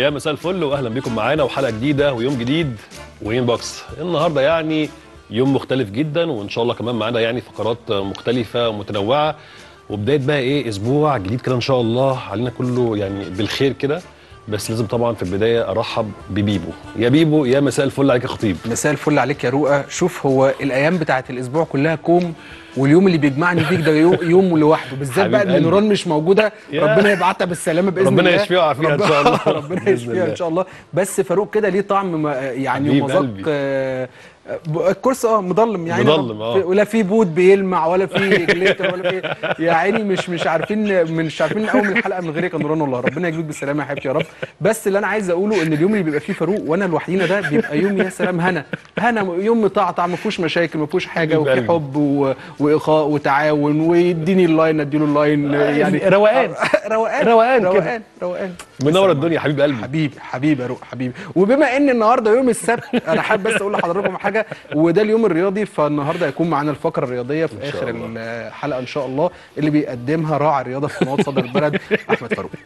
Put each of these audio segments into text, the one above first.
يا مساء الفل واهلا بكم معانا وحلقه جديده ويوم جديد وين بوكس النهارده يعني يوم مختلف جدا وان شاء الله كمان معانا يعني فقرات مختلفه ومتنوعه وبدايه بقى ايه اسبوع جديد كده ان شاء الله علينا كله يعني بالخير كده بس لازم طبعا في البدايه ارحب ببيبو يا بيبو يا مساء الفل عليك يا خطيب مساء الفل عليك يا رؤى شوف هو الايام بتاعت الاسبوع كلها كوم واليوم اللي بيجمعني فيك ده يو- يوم لوحده بالذات حبيب بقى ان قلبي. نوران مش موجوده يا. ربنا يبعتها بالسلامه باذن ربنا الله يشفيها ويعافيها إن شاء الله. ربنا بإذن يشفيها الله. ان شاء الله بس فاروق كده ليه طعم ما- يعني حبيب ومذاق قلبي. آه، ب- الكرسي اه مضلم يعني مضلم، آه. ولا في بود بيلمع ولا في جليتر ولا في يا عيني مش مش عارفين مش عارفين نقوم الحلقه من غيرك يا نوران والله ربنا يجيبك بالسلامه يا حبيبتي يا رب بس اللي انا عايز اقوله ان اليوم اللي بيبقى فيه فاروق وانا لوحدينا ده بيبقى يوم يا سلام هنا هنا يوم مطعطع ما فيهوش مشاكل ما فيهوش حاجه حبيب وفي قلبي. حب و... واخاء وتعاون ويديني اللاين اديله اللاين يعني روقان. روقان روقان كده. روقان روقان منور الدنيا يا حبيب قلبي حبيبي حبيبي يا روق حبيبي وبما ان النهارده يوم السبت انا حابب بس اقول لحضراتكم حاجه وده اليوم الرياضي فالنهارده هيكون معانا الفقره الرياضيه في إن شاء اخر الله. الحلقه ان شاء الله اللي بيقدمها راعي الرياضه في قناه صدر البلد احمد فاروق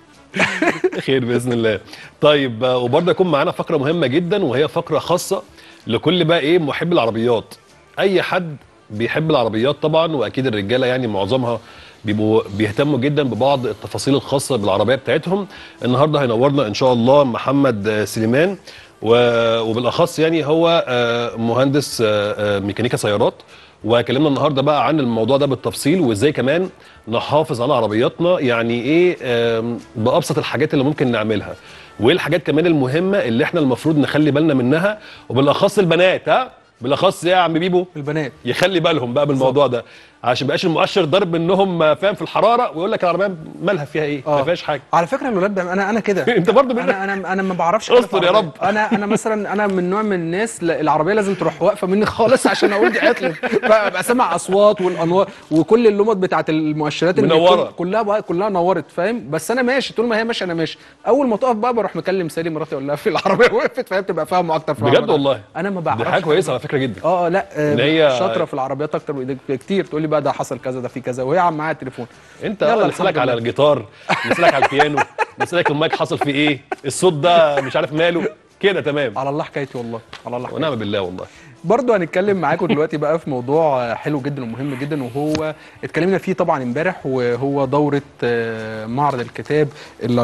خير باذن الله طيب آه، وبرضه يكون معانا فقره مهمه جدا وهي فقره خاصه لكل بقى ايه محب العربيات اي حد بيحب العربيات طبعا واكيد الرجاله يعني معظمها بيبقوا بيهتموا جدا ببعض التفاصيل الخاصه بالعربيه بتاعتهم النهارده هينورنا ان شاء الله محمد آه، سليمان و- وبالاخص يعني هو آه، مهندس آه، آه، ميكانيكا سيارات وكلمنا النهارده بقى عن الموضوع ده بالتفصيل وازاي كمان نحافظ على عربياتنا يعني ايه آم، بابسط الحاجات اللي ممكن نعملها وايه الحاجات كمان المهمه اللي احنا المفروض نخلي بالنا منها وبالاخص البنات ها بالاخص يا عم بيبو البنات يخلي بالهم بقى بالموضوع ده عشان ما يبقاش المؤشر ضرب انهم فاهم في الحراره ويقول لك العربيه مالها فيها ايه ما آه. فيهاش حاجه على فكره الولاد ده انا انا كده انت برضه منك. انا انا انا ما بعرفش حاجة في استر يا العربية. رب. انا انا مثلا انا من نوع من الناس لا، العربيه لازم تروح واقفه مني خالص عشان اقول دي عطلت فابقى سامع اصوات والانوار وكل اللمط بتاعت المؤشرات اللي منورة. بتكون- كلها بقى كلها نورت فاهم بس انا ماشي طول ما هي ماشيه انا ماشي اول ما تقف بقى بروح مكلم سالي مراتي اقول لها في العربيه وقفت فهي بتبقى فاهمه اكتر في بجد العربية. والله انا ما دي بعرفش حاجه كويسه على فكره جدا اه آه، لا آه، إن هي- شاطره في العربيات اكتر من كتير تقول لي بقى ده حصل كذا ده في كذا وهي عم معاها التليفون انت يلا يلا الحمد نسالك على لله. الجيتار نسالك على البيانو نسالك المايك حصل فيه ايه الصوت ده مش عارف ماله كده تمام على الله حكايتي والله على الله حكايتي ونعم بالله والله برضو هنتكلم معاكم دلوقتي بقى في موضوع حلو جدا ومهم جدا وهو اتكلمنا فيه طبعا امبارح وهو دورة آه، معرض الكتاب ال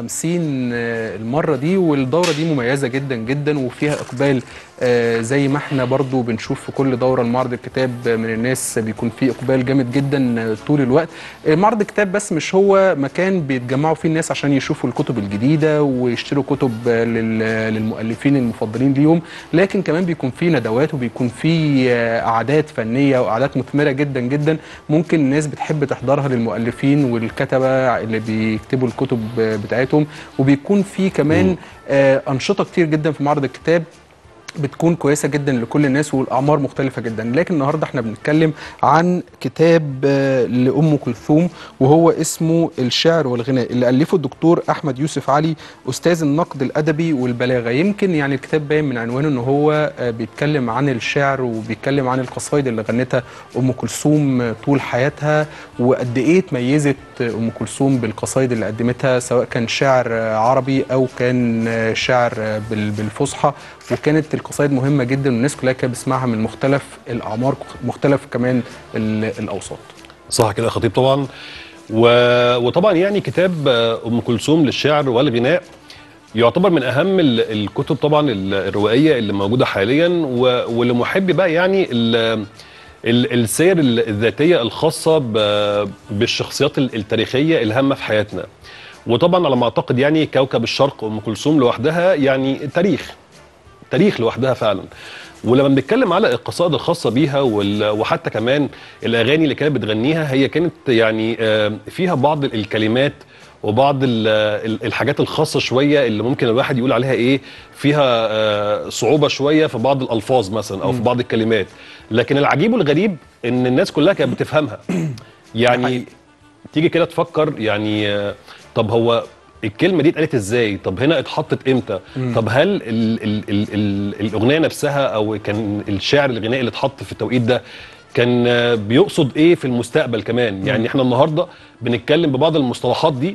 54 آه، المرة دي والدورة دي مميزة جدا جدا وفيها اقبال آه، زي ما احنا برضو بنشوف في كل دورة لمعرض الكتاب من الناس بيكون فيه اقبال جامد جدا آه، طول الوقت آه، معرض الكتاب بس مش هو مكان بيتجمعوا فيه الناس عشان يشوفوا الكتب الجديدة ويشتروا كتب آه، لل- للمؤلفين المفضلين ليهم لكن كمان بيكون فيه ندوات وبيكون فيه آه، قعدات فنية وقعدات مثمرة جدا جدا ممكن الناس بتحب تحضرها للمؤلفين والكتبة اللي بيكتبوا الكتب آه، بتاعتهم وبيكون فيه كمان آه، أنشطة كتير جدا في معرض الكتاب بتكون كويسه جدا لكل الناس والاعمار مختلفه جدا لكن النهارده احنا بنتكلم عن كتاب آه، لام كلثوم وهو اسمه الشعر والغناء اللي الفه الدكتور احمد يوسف علي استاذ النقد الادبي والبلاغه يمكن يعني الكتاب باين من عنوانه ان هو آه، بيتكلم عن الشعر وبيتكلم عن القصائد اللي غنتها ام كلثوم آه، طول حياتها وقد ايه اتميزت آه، ام كلثوم بالقصائد اللي قدمتها سواء كان شعر آه، عربي او كان آه، شعر آه، بال- بالفصحى وكانت القصائد مهمه جدا والناس كلها كانت بتسمعها من مختلف الاعمار مختلف كمان ال- الاوساط صح كده يا خطيب طبعا و... وطبعا يعني كتاب آه، ام كلثوم للشعر والغناء يعتبر من اهم ال- الكتب طبعا ال- الروائيه اللي موجوده حاليا و... ولمحب بقى يعني ال... ال- السير ال- الذاتيه الخاصه ب... بالشخصيات ال- التاريخيه الهامه في حياتنا وطبعا على ما اعتقد يعني كوكب الشرق ام كلثوم لوحدها يعني تاريخ تاريخ لوحدها فعلا ولما بنتكلم على القصائد الخاصه بيها وال- وحتى كمان الاغاني اللي كانت بتغنيها هي كانت يعني آه، فيها بعض الكلمات وبعض ال- ال- الحاجات الخاصه شويه اللي ممكن الواحد يقول عليها ايه فيها آه، صعوبه شويه في بعض الالفاظ مثلا او في بعض الكلمات لكن العجيب والغريب ان الناس كلها كانت بتفهمها يعني حقيقي. تيجي كده تفكر يعني آه، طب هو الكلمه دي اتقالت ازاي طب هنا اتحطت امتى طب هل ال ال ال ال الاغنيه نفسها او كان الشعر الغنائي اللي اتحط في التوقيت ده كان آه، بيقصد ايه في المستقبل كمان يعني احنا النهارده بنتكلم ببعض المصطلحات دي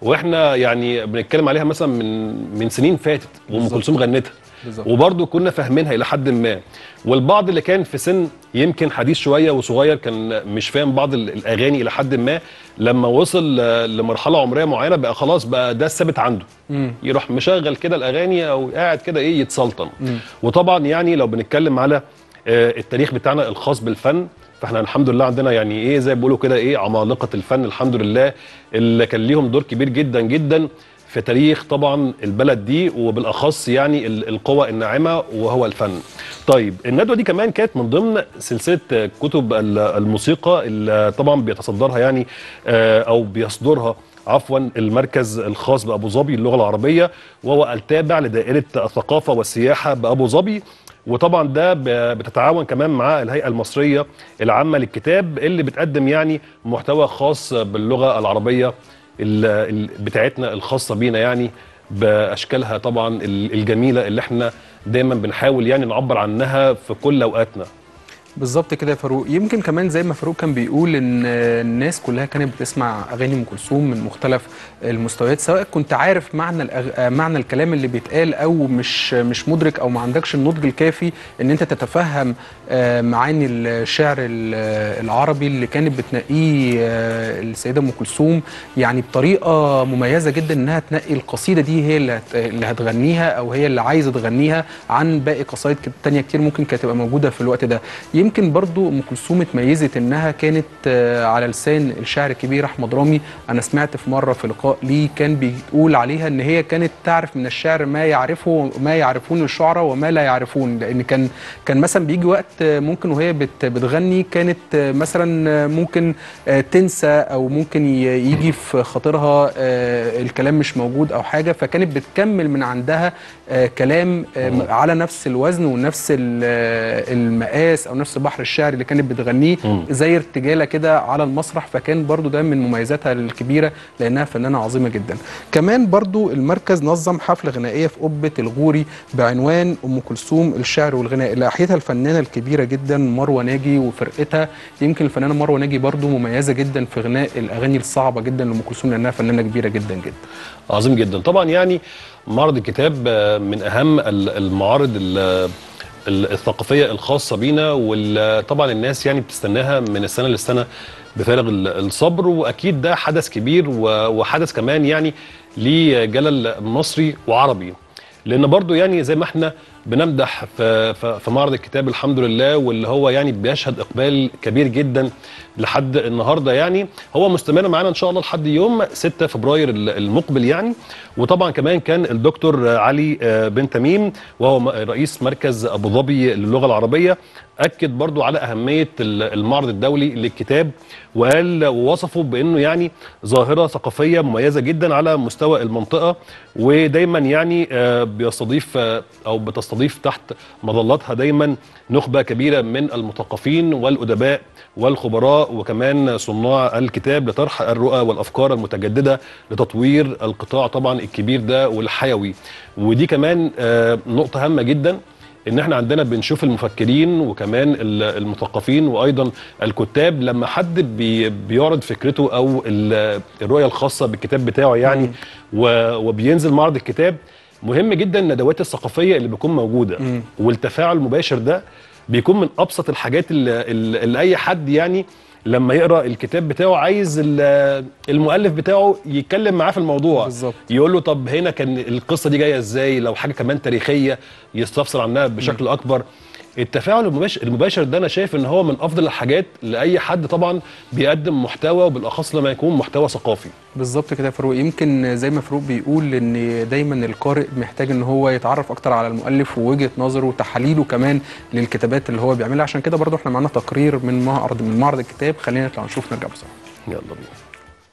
واحنا يعني بنتكلم عليها مثلا من من سنين فاتت وام بالظبط. كلثوم غنتها بالظبط وبرضه كنا فاهمينها الى حد ما والبعض اللي كان في سن يمكن حديث شويه وصغير كان مش فاهم بعض ال- الاغاني الى حد ما لما وصل آه، لمرحله عمريه معينه بقى خلاص بقى ده الثابت عنده مم. يروح مشغل كده الاغاني او قاعد كده ايه يتسلطن مم. وطبعا يعني لو بنتكلم على آه، التاريخ بتاعنا الخاص بالفن فاحنا الحمد لله عندنا يعني ايه زي ما بيقولوا كده ايه عمالقه الفن الحمد لله اللي كان ليهم دور كبير جدا جدا في تاريخ طبعا البلد دي وبالاخص يعني ال- القوى الناعمه وهو الفن. طيب الندوه دي كمان كانت من ضمن سلسله آه، كتب ال- الموسيقى اللي طبعا بيتصدرها يعني آه، او بيصدرها عفوا المركز الخاص بابو ظبي للغه العربيه وهو التابع لدائره الثقافه والسياحه بابو ظبي وطبعا ده ب- بتتعاون كمان مع الهيئه المصريه العامه للكتاب اللي بتقدم يعني محتوى خاص باللغه العربيه ال- ال- بتاعتنا الخاصه بينا يعني باشكالها طبعا ال- الجميله اللي احنا دايما بنحاول يعني نعبر عنها في كل اوقاتنا بالظبط كده يا فاروق يمكن كمان زي ما فاروق كان بيقول ان الناس كلها كانت بتسمع اغاني ام كلثوم من مختلف المستويات سواء كنت عارف معنى الأغ... آه، معنى الكلام اللي بيتقال او مش مش مدرك او ما عندكش النضج الكافي ان انت تتفهم آه، معاني الشعر ال- العربي اللي كانت بتنقيه آه، السيده ام كلثوم يعني بطريقه مميزه جدا انها تنقي القصيده دي هي اللي هت- اللي هتغنيها او هي اللي عايزه تغنيها عن باقي قصايد كت- تانية كتير ممكن كانت تبقى موجوده في الوقت ده يمكن برضو ام كلثوم اتميزت انها كانت آه، على لسان الشاعر الكبير احمد رامي انا سمعت في مره في لقاء ليه كان بيقول عليها ان هي كانت تعرف من الشعر ما يعرفه ما يعرفون الشعراء وما لا يعرفون لان كان كان مثلا بيجي وقت آه، ممكن وهي بت بتغني كانت آه، مثلا آه، ممكن آه، تنسى او ممكن ي- يجي في خاطرها آه، الكلام مش موجود او حاجه فكانت بتكمل من عندها آه، كلام آه، على نفس الوزن ونفس ال- آه، المقاس او نفس بحر الشعر اللي كانت بتغنيه مم. زي ارتجاله كده على المسرح فكان برضو ده من مميزاتها الكبيره لانها فنانه عظيمه جدا كمان برضو المركز نظم حفله غنائيه في قبه الغوري بعنوان ام كلثوم الشعر والغناء اللي احيتها الفنانه الكبيره جدا مروه ناجي وفرقتها يمكن الفنانه مروه ناجي برضو مميزه جدا في غناء الاغاني الصعبه جدا لام كلثوم لانها فنانه كبيره جدا جدا عظيم جدا طبعا يعني معرض الكتاب آه، من اهم ال- المعارض ال- ال- الثقافيه الخاصه بينا وطبعا الناس يعني بتستناها من السنه للسنه بفارغ ال- الصبر واكيد ده حدث كبير و- وحدث كمان يعني ليه جلل مصري وعربي لان برضو يعني زي ما احنا بنمدح في, في, في معرض الكتاب الحمد لله واللي هو يعني بيشهد اقبال كبير جدا لحد النهارده يعني هو مستمر معانا ان شاء الله لحد يوم 6 فبراير ال- المقبل يعني وطبعا كمان كان الدكتور علي آه، بن تميم وهو م- رئيس مركز ابو ظبي للغه العربيه اكد برضو على اهميه ال- المعرض الدولي للكتاب وقال ووصفه بانه يعني ظاهره ثقافيه مميزه جدا على مستوى المنطقه ودايما يعني آه، بيستضيف آه، او بتستضيف تحت مظلتها دايما نخبه كبيره من المثقفين والادباء والخبراء وكمان صناع الكتاب لطرح الرؤى والافكار المتجدده لتطوير القطاع طبعا الكبير ده والحيوي ودي كمان آه، نقطه هامه جدا ان احنا عندنا بنشوف المفكرين وكمان ال- المثقفين وايضا الكتاب لما حد بي بيعرض فكرته او ال- الرؤيه الخاصه بالكتاب بتاعه يعني و- وبينزل معرض الكتاب مهم جدا الندوات الثقافيه اللي بتكون موجوده مم. والتفاعل المباشر ده بيكون من ابسط الحاجات اللي, اللي اللي اي حد يعني لما يقرا الكتاب بتاعه عايز ال- المؤلف بتاعه يتكلم معاه في الموضوع بالظبط. يقول له طب هنا كان القصه دي جايه ازاي لو حاجه كمان تاريخيه يستفسر عنها بشكل اكبر التفاعل المباشر, المباشر ده انا شايف ان هو من افضل الحاجات لاي حد طبعا بيقدم محتوى وبالاخص لما يكون محتوى ثقافي بالظبط كده يا فاروق يمكن زي ما فاروق بيقول ان دايما القارئ محتاج ان هو يتعرف اكتر على المؤلف ووجهه نظره وتحاليله كمان للكتابات اللي هو بيعملها عشان كده برضو احنا معانا تقرير من معرض من معرض الكتاب خلينا نطلع نشوف نرجع بسرعه يلا بينا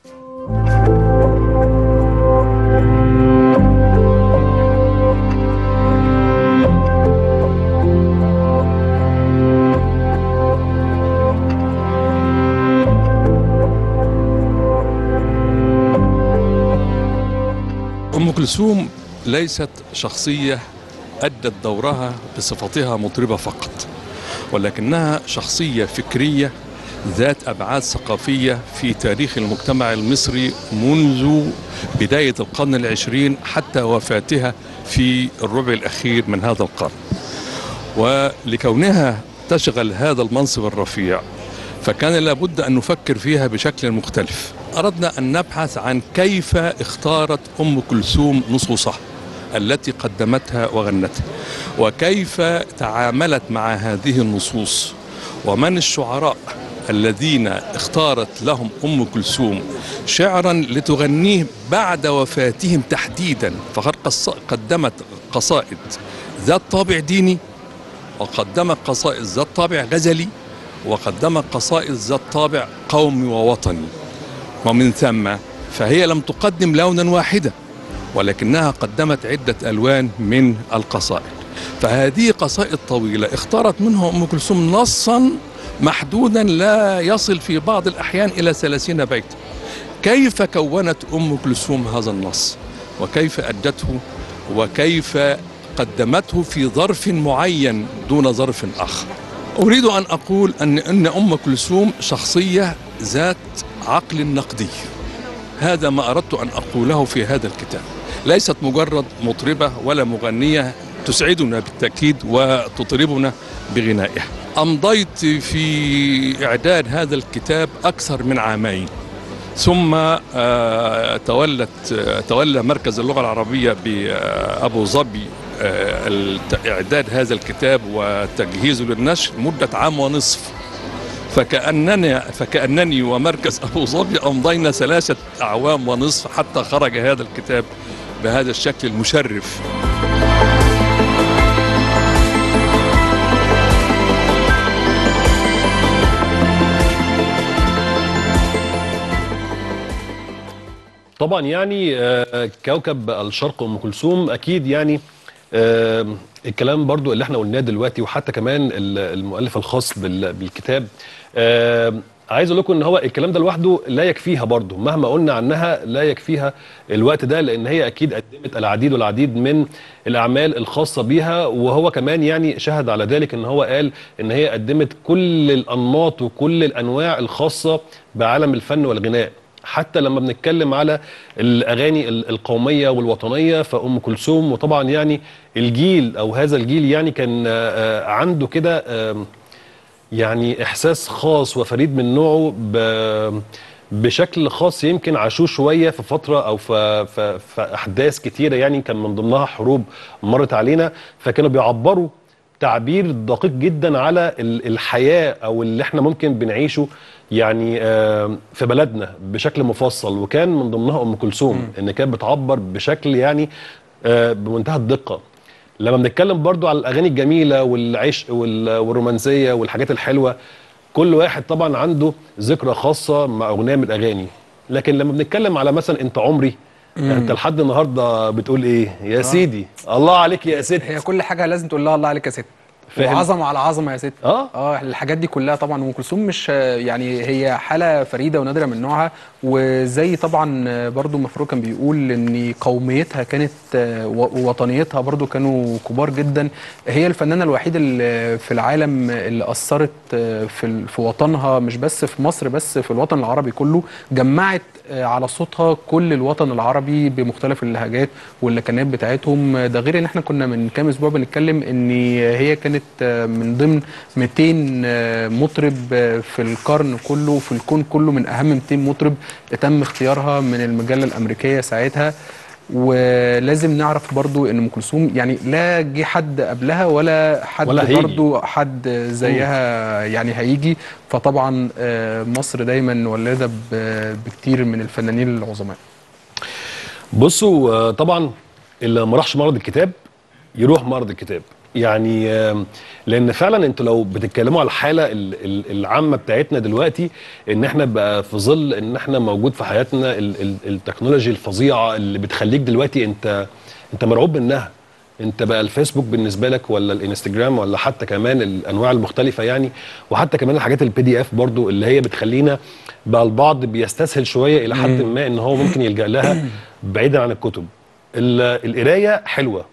أم كلثوم ليست شخصية أدت دورها بصفتها مطربة فقط ولكنها شخصية فكرية ذات أبعاد ثقافية في تاريخ المجتمع المصري منذ بداية القرن العشرين حتى وفاتها في الربع الأخير من هذا القرن ولكونها تشغل هذا المنصب الرفيع فكان لابد أن نفكر فيها بشكل مختلف أردنا أن نبحث عن كيف اختارت أم كلثوم نصوصها التي قدمتها وغنتها وكيف تعاملت مع هذه النصوص ومن الشعراء الذين اختارت لهم ام كلثوم شعرا لتغنيه بعد وفاتهم تحديدا فقد قص- قدمت قصائد ذات طابع ديني وقدمت قصائد ذات طابع غزلي وقدمت قصائد ذات طابع قومي ووطني ومن ثم فهي لم تقدم لونا واحدا ولكنها قدمت عدة ألوان من القصائد فهذه قصائد طويلة اختارت منها أم كلثوم نصا محدودا لا يصل في بعض الأحيان إلى ثلاثين بيتا كيف كونت أم كلثوم هذا النص وكيف أدته وكيف قدمته في ظرف معين دون ظرف آخر أريد أن أقول أن أن أم كلثوم شخصية ذات عقل نقدي هذا ما أردت أن أقوله في هذا الكتاب ليست مجرد مطربة ولا مغنية تسعدنا بالتأكيد وتطربنا بغنائها أمضيت في إعداد هذا الكتاب أكثر من عامين ثم آه، تولت آه، تولى مركز اللغة العربية بأبو ظبي آه، الت- إعداد هذا الكتاب وتجهيزه للنشر مدة عام ونصف فكأنني فكأنني ومركز أبو ظبي أمضينا ثلاثة أعوام ونصف حتى خرج هذا الكتاب بهذا الشكل المشرف طبعا يعني آه، كوكب الشرق ام كلثوم اكيد يعني آه، الكلام برضو اللي احنا قلناه دلوقتي وحتى كمان ال- المؤلف الخاص بال- بالكتاب آه، عايز اقول لكم ان هو الكلام ده لوحده لا يكفيها برضو مهما قلنا عنها لا يكفيها الوقت ده لان هي اكيد قدمت العديد والعديد من الاعمال الخاصه بيها وهو كمان يعني شهد على ذلك ان هو قال ان هي قدمت كل الانماط وكل الانواع الخاصه بعالم الفن والغناء حتى لما بنتكلم على الاغاني ال- القوميه والوطنيه فام كلثوم وطبعا يعني الجيل او هذا الجيل يعني كان آه، آه، عنده كده آم، يعني احساس خاص وفريد من نوعه ب بشكل خاص يمكن عاشوه شويه في فتره او في, في, في احداث كتيره يعني كان من ضمنها حروب مرت علينا فكانوا بيعبروا تعبير دقيق جدا على ال- الحياه او اللي احنا ممكن بنعيشه يعني آه، في بلدنا بشكل مفصل وكان من ضمنها ام كلثوم ان كانت بتعبر بشكل يعني آه، بمنتهى الدقه لما بنتكلم برضو على الاغاني الجميله والعشق وال- والرومانسيه والحاجات الحلوه كل واحد طبعا عنده ذكرى خاصه مع اغنيه من الاغاني لكن لما بنتكلم على مثلا انت عمري انت لحد النهارده بتقول ايه يا سيدي الله عليك يا ست هي كل حاجه لازم تقول لها الله عليك يا ست فاهم. وعظمه على عظمه يا ست اه اه الحاجات دي كلها طبعا ام كلثوم مش يعني هي حاله فريده ونادره من نوعها وزي طبعا برضو مفروض كان بيقول ان قوميتها كانت و- ووطنيتها برضو كانوا كبار جدا هي الفنانه الوحيده اللي في العالم اللي اثرت في ال- في وطنها مش بس في مصر بس في الوطن العربي كله جمعت على صوتها كل الوطن العربي بمختلف اللهجات واللكنات بتاعتهم ده غير ان احنا كنا من كام اسبوع بنتكلم ان هي كانت من ضمن 200 مطرب في القرن كله في الكون كله من اهم 200 مطرب تم اختيارها من المجله الامريكيه ساعتها ولازم نعرف برضو ان ام كلثوم يعني لا جه حد قبلها ولا حد ولا هيجي. برضو حد زيها يعني هيجي فطبعا آه، مصر دايما ولادة ب- بكتير من الفنانين العظماء بصوا آه، طبعا اللي ما راحش معرض الكتاب يروح معرض الكتاب يعني آم، لان فعلا انتوا لو بتتكلموا على الحاله ال- ال- العامه بتاعتنا دلوقتي ان احنا بقى في ظل ان احنا موجود في حياتنا ال- ال- التكنولوجي الفظيعه اللي بتخليك دلوقتي انت انت مرعوب منها انت بقى الفيسبوك بالنسبه لك ولا الانستجرام ولا حتى كمان الانواع المختلفه يعني وحتى كمان الحاجات البي دي اف برضو اللي هي بتخلينا بقى البعض بيستسهل شويه الى حد ما ان هو ممكن يلجا لها بعيدا عن الكتب ال- القرايه حلوه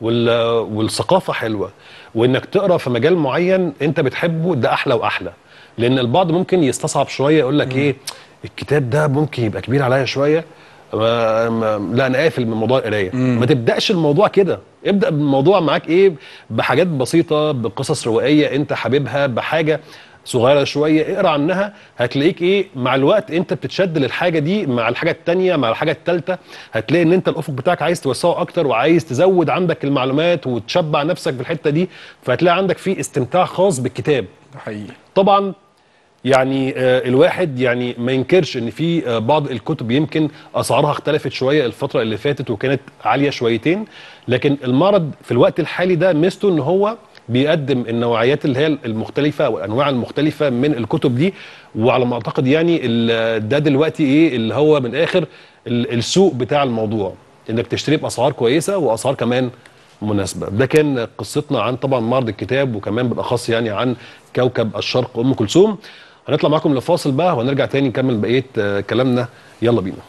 وال- والثقافه حلوه وانك تقرا في مجال معين انت بتحبه ده احلى واحلى لان البعض ممكن يستصعب شويه يقول لك ايه الكتاب ده ممكن يبقى كبير عليا شويه ما ما لا انا قافل من موضوع القرايه ما تبداش الموضوع كده ابدا بالموضوع معاك ايه بحاجات بسيطه بقصص روائيه انت حاببها بحاجه صغيره شويه اقرا عنها هتلاقيك ايه مع الوقت انت بتتشد للحاجه دي مع الحاجه التانية مع الحاجه التالتة هتلاقي ان انت الافق بتاعك عايز توسعه اكتر وعايز تزود عندك المعلومات وتشبع نفسك في الحته دي فهتلاقي عندك فيه استمتاع خاص بالكتاب ده حقيقي طبعا يعني آه، الواحد يعني ما ينكرش ان في آه، بعض الكتب يمكن اسعارها اختلفت شويه الفتره اللي فاتت وكانت عاليه شويتين لكن المعرض في الوقت الحالي ده ميزته ان هو بيقدم النوعيات اللي هي المختلفه او الانواع المختلفه من الكتب دي وعلى ما اعتقد يعني ال- ده دلوقتي ايه اللي هو من الاخر ال- السوق بتاع الموضوع انك تشتري باسعار كويسه واسعار كمان مناسبه ده كان قصتنا عن طبعا معرض الكتاب وكمان بالاخص يعني عن كوكب الشرق ام كلثوم هنطلع معاكم لفاصل بقى وهنرجع تاني نكمل بقيه آه، كلامنا يلا بينا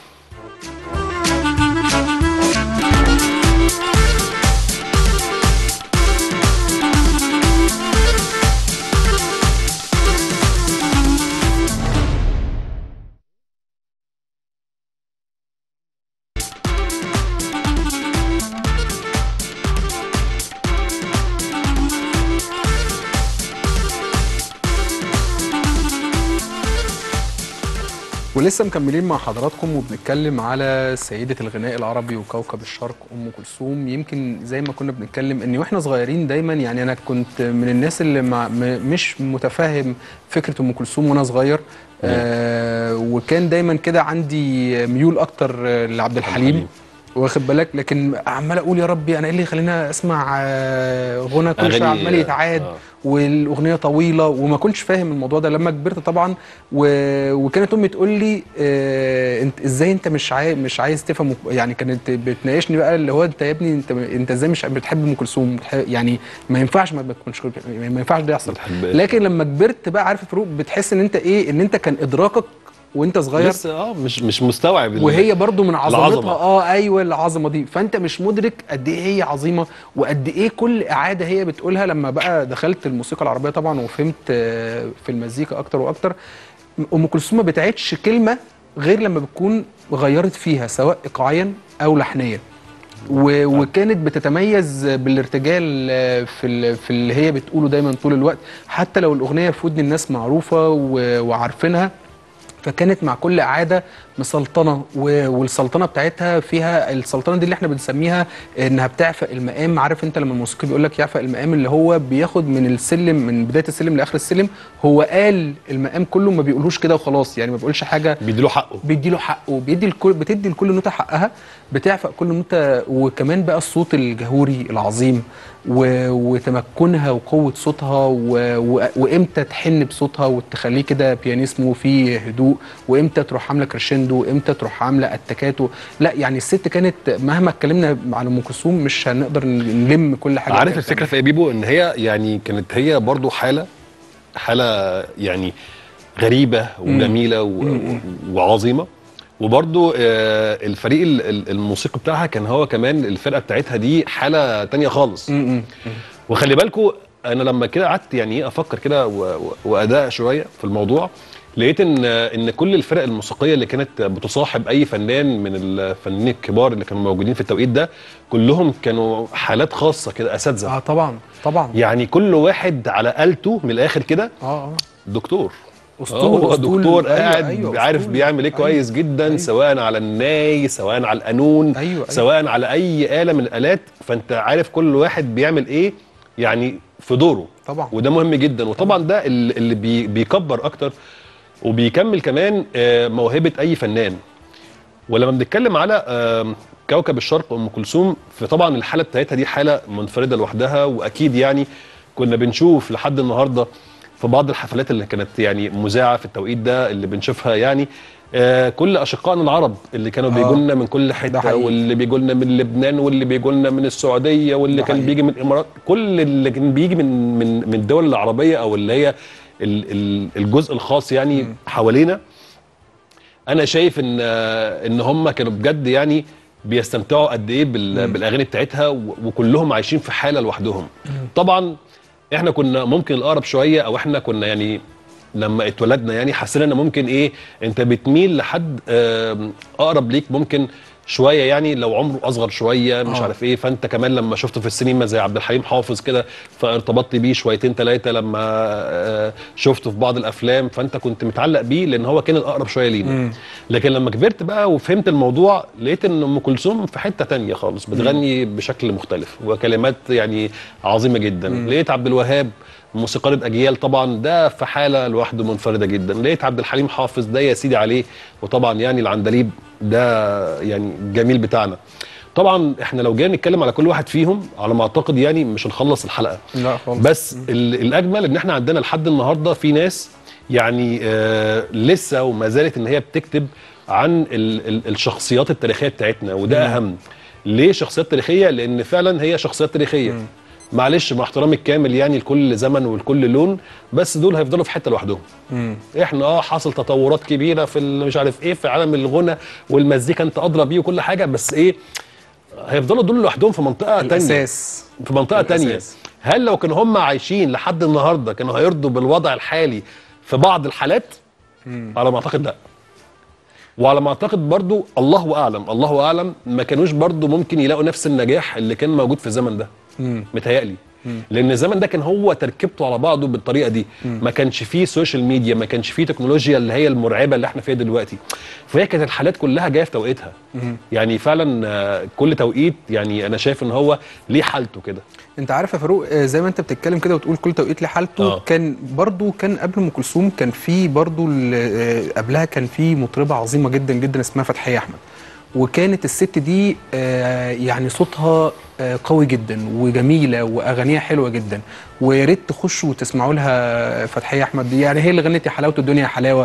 ولسه مكملين مع حضراتكم وبنتكلم على سيدة الغناء العربي وكوكب الشرق أم كلثوم يمكن زي ما كنا بنتكلم إن وإحنا صغيرين دايما يعني أنا كنت من الناس اللي مع م- مش متفهم فكرة أم كلثوم وأنا صغير آه وكان دايما كده عندي ميول أكتر آه، لعبد الحليم الحليم. واخد بالك لكن عمال اقول يا ربي انا ايه اللي يخليني اسمع آه، غنى كل شويه أغاني، عمال يتعاد آه. والاغنيه طويله وما كنتش فاهم الموضوع ده لما كبرت طبعا و... وكانت امي تقول لي آه انت ازاي انت مش عايز مش عايز تفهم يعني كانت بتناقشني بقى اللي هو انت يا ابني انت انت ازاي مش بتحب ام كلثوم بتح- يعني ما ينفعش ما تكونش ما ينفعش ده يحصل بتحب- لكن لما كبرت بقى عارف يا فاروق بتحس ان انت ايه ان انت كان ادراكك وانت صغير لسه اه مش مش مستوعب ال- وهي برضو من عظمتها العظمة. اه ايوه العظمه دي فانت مش مدرك قد ايه هي عظيمه وقد ايه كل اعاده هي بتقولها لما بقى دخلت الموسيقى العربيه طبعا وفهمت آه، في المزيكا اكتر واكتر ام كلثوم ما بتعيدش كلمه غير لما بتكون غيرت فيها سواء ايقاعيا او لحنيا و... وكانت بتتميز بالارتجال آه، في ال... في اللي هي بتقوله دايما طول الوقت حتى لو الاغنيه في ودن الناس معروفه و... وعارفينها فكانت مع كل عاده مسلطنه و- والسلطنه بتاعتها فيها السلطنه دي اللي احنا بنسميها انها بتعفق المقام عارف انت لما الموسيقي بيقول لك يعفق المقام اللي هو بياخد من السلم من بدايه السلم لاخر السلم هو قال المقام كله ما بيقولوش كده وخلاص يعني ما بيقولش حاجه بيديله حقه بيدي له حقه بيدي الكل بتدي لكل نوتة حقها بتعفق كل نوتة وكمان بقى الصوت الجهوري العظيم و... وتمكنها وقوة صوتها و... و... وامتى تحن بصوتها وتخليه كده بيانيسمو فيه هدوء وامتى تروح عاملة كريشندو وامتى تروح عاملة اتكاتو لا يعني الست كانت مهما اتكلمنا على ام كلثوم مش هنقدر نلم كل حاجة عارف هي الفكره في ايه بيبو ان هي يعني كانت هي برضو حاله حاله يعني غريبه وجميله و- و- وعظيمه وبرضو آه، الفريق ال- ال- الموسيقي بتاعها كان هو كمان الفرقه بتاعتها دي حاله تانية خالص م- م. وخلي بالكوا انا لما كده قعدت يعني ايه افكر كده و- و- واداء شويه في الموضوع لقيت ان ان كل الفرق الموسيقيه اللي كانت بتصاحب اي فنان من الفنانين الكبار اللي كانوا موجودين في التوقيت ده كلهم كانوا حالات خاصه كده اساتذه اه طبعا طبعا يعني كل واحد على آلته من الاخر كده اه اه دكتور أسطول- هو أسطول- دكتور أيوة، قاعد أيوة، عارف أسطول. بيعمل ايه أيوة، كويس جدا أيوة. سواء على الناي سواء على القانون أيوة، أيوة. سواء على اي آلة من الآلات فانت عارف كل واحد بيعمل ايه يعني في دوره طبعا. وده مهم جدا وطبعا ده اللي اللي بي بيكبر اكتر وبيكمل كمان آه، موهبة اي فنان ولما بنتكلم على آم، كوكب الشرق ام كلثوم فطبعا الحاله بتاعتها دي حاله منفرده لوحدها واكيد يعني كنا بنشوف لحد النهارده في بعض الحفلات اللي كانت يعني مذاعه في التوقيت ده اللي بنشوفها يعني آه كل اشقائنا العرب اللي كانوا آه. بيجوا لنا من كل ده حته حقيقي. واللي بيجوا لنا من لبنان واللي بيجوا لنا من السعوديه واللي ده كان حقيقي. بيجي من الامارات كل اللي كان بيجي من من من الدول العربيه او اللي هي ال- ال- الجزء الخاص يعني حوالينا انا شايف ان ان هم كانوا بجد يعني بيستمتعوا قد ايه بال- بالاغاني بتاعتها و- وكلهم عايشين في حاله لوحدهم طبعا احنا كنا ممكن الاقرب شويه او احنا كنا يعني لما اتولدنا يعني حسينا ان ممكن ايه انت بتميل لحد آم، اقرب ليك ممكن شويه يعني لو عمره اصغر شويه مش آه. عارف ايه فانت كمان لما شفته في السينما زي عبد الحليم حافظ كده فارتبطت بيه شويتين ثلاثه لما آه، شفته في بعض الافلام فانت كنت متعلق بيه لان هو كان الاقرب شويه لينا لكن لما كبرت بقى وفهمت الموضوع لقيت ان ام كلثوم في حته تانية خالص بتغني بشكل مختلف وكلمات يعني عظيمه جدا لقيت عبد الوهاب موسيقار اجيال طبعا ده في حاله لوحده منفرده جدا لقيت عبد الحليم حافظ ده يا سيدي عليه وطبعا يعني العندليب ده يعني جميل بتاعنا طبعا احنا لو جينا نتكلم على كل واحد فيهم على ما اعتقد يعني مش هنخلص الحلقه لا خالص بس ال- الاجمل ان احنا عندنا لحد النهارده في ناس يعني آه لسه وما زالت ان هي بتكتب عن ال ال الشخصيات التاريخيه بتاعتنا وده اهم ليه شخصيات تاريخيه لان فعلا هي شخصيات تاريخيه معلش مع احترامي الكامل يعني لكل زمن ولكل لون بس دول هيفضلوا في حته لوحدهم مم. احنا اه حصل تطورات كبيره في ال- مش عارف ايه في عالم الغنى والمزيكا انت ادرى بيه وكل حاجه بس ايه هيفضلوا دول لوحدهم في منطقه تانية الاساس في منطقه تانية الأساس. هل لو كانوا هم عايشين لحد النهارده كانوا هيرضوا بالوضع الحالي في بعض الحالات على ما اعتقد لا وعلى ما اعتقد برضو الله اعلم الله اعلم ما كانوش برضو ممكن يلاقوا نفس النجاح اللي كان موجود في الزمن ده مم. متهيألي لان الزمن ده كان هو تركيبته على بعضه بالطريقه دي ما كانش فيه سوشيال ميديا ما كانش فيه تكنولوجيا اللي هي المرعبه اللي احنا فيها دلوقتي فهي كانت الحالات كلها جايه في توقيتها يعني فعلا آه، كل توقيت يعني انا شايف ان هو ليه حالته كده انت عارف يا فاروق آه، زي ما انت بتتكلم كده وتقول كل توقيت لحالته آه. كان برضو كان قبل ام كلثوم كان في برضو ال- آه، قبلها كان في مطربه عظيمه جدا جدا اسمها فتحيه احمد وكانت الست دي آه، يعني صوتها آه، قوي جدا وجميله واغانيها حلوه جدا ويا ريت تخشوا وتسمعوا لها فتحيه احمد دي يعني هي اللي غنت يا حلاوه الدنيا يا حلاوه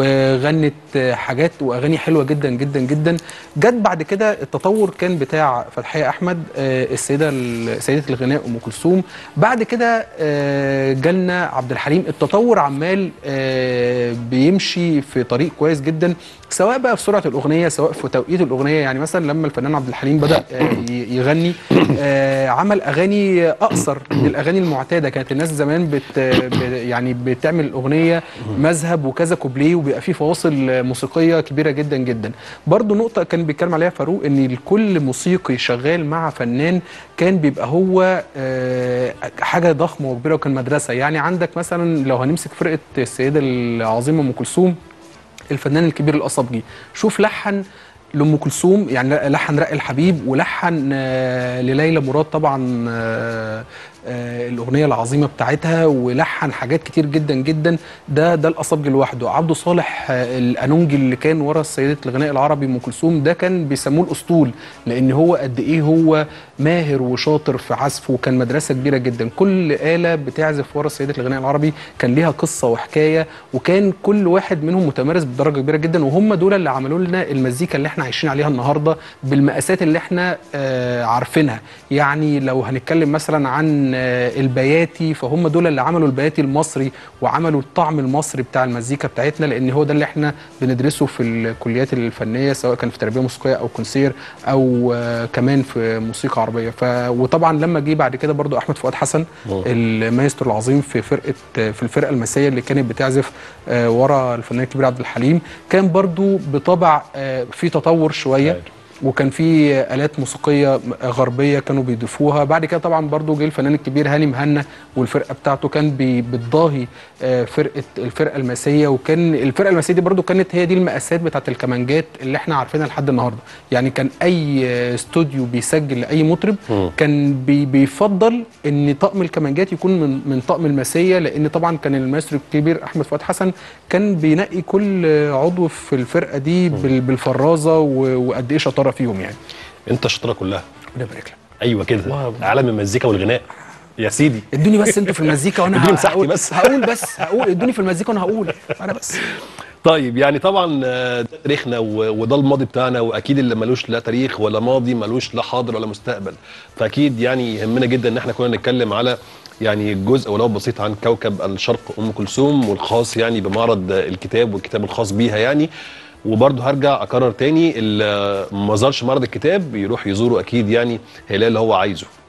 وغنت آه، حاجات واغاني حلوه جدا جدا جدا جت بعد كده التطور كان بتاع فتحيه احمد آه، السيده ال- سيده الغناء ام كلثوم بعد كده آه، جالنا عبد الحليم التطور عمال آه، بيمشي في طريق كويس جدا سواء بقى في سرعه الاغنيه سواء في توقيت الاغنيه يعني مثلا لما الفنان عبد الحليم بدا آه، ي- يغني آه، عمل اغاني اقصر من الاغاني المعتاده كانت الناس زمان بت ب- يعني بتعمل الاغنيه مذهب وكذا كوبليه وبيبقى فيه فواصل موسيقيه كبيره جدا جدا برضو نقطه كان بيتكلم عليها فاروق ان الكل موسيقي شغال مع فنان كان بيبقى هو آه، حاجه ضخمه وكبيره وكان مدرسه يعني عندك مثلا لو هنمسك فرقه السيده العظيمه ام كلثوم الفنان الكبير القصبجي شوف لحن لام كلثوم يعني لحن رق الحبيب ولحن آه، لليلى مراد طبعا آه، آه، الاغنيه العظيمه بتاعتها ولحن حاجات كتير جدا جدا ده ده القصبجي لوحده عبده صالح آه، الانونجي اللي كان ورا سيده الغناء العربي ام كلثوم ده كان بيسموه الاسطول لان هو قد ايه هو ماهر وشاطر في عزفه وكان مدرسه كبيره جدا كل اله بتعزف ورا سيده الغناء العربي كان ليها قصه وحكايه وكان كل واحد منهم متمرس بدرجه كبيره جدا وهم دول اللي عملوا لنا المزيكا اللي احنا عايشين عليها النهارده بالمقاسات اللي احنا آه عارفينها يعني لو هنتكلم مثلا عن آه البياتي فهم دول اللي عملوا البياتي المصري وعملوا الطعم المصري بتاع المزيكا بتاعتنا لان هو ده اللي احنا بندرسه في الكليات الفنيه سواء كان في تربيه موسيقيه او كونسير او آه كمان في موسيقى عربيه ف وطبعا لما جه بعد كده برضو احمد فؤاد حسن أوه. المايسترو العظيم في فرقه في الفرقه المسيه اللي كانت بتعزف آه، ورا الفنان الكبير عبد الحليم كان برضو بطبع آه، في تطور شويه أيوة. وكان في آلات موسيقية غربية كانوا بيضيفوها بعد كده طبعا برضو جه الفنان الكبير هاني مهنا والفرقة بتاعته كان بي- بتضاهي آه، فرقة الفرقة الماسية وكان الفرقة الماسية دي برضو كانت هي دي المقاسات بتاعت الكمانجات اللي احنا عارفينها لحد النهاردة يعني كان أي آه، استوديو بيسجل لأي مطرب مم. كان بي بيفضل ان طقم الكمانجات يكون من من طقم الماسيه لان طبعا كان المايسترو الكبير احمد فؤاد حسن كان بينقي كل عضو في الفرقه دي بال- بالفرازه و- وقد ايه شطاره فيهم يعني انت الشطاره كلها ربنا يبارك لك ايوه كده الله. عالم المزيكا والغناء يا سيدي ادوني بس انتوا في المزيكا وانا اديني مساحتي هقول بس. هقول بس هقول ادوني في المزيكا وانا هقول انا بس طيب يعني طبعا آه، ده تاريخنا و- وده الماضي بتاعنا واكيد اللي ملوش لا تاريخ ولا ماضي ملوش لا حاضر ولا مستقبل فاكيد يعني يهمنا جدا ان احنا كنا نتكلم على يعني جزء ولو بسيط عن كوكب الشرق ام كلثوم والخاص يعني بمعرض آه، الكتاب والكتاب الخاص بيها يعني وبرضه هرجع اكرر تاني اللي ما زارش معرض الكتاب يروح يزوره اكيد يعني هيلاقي اللي هو عايزه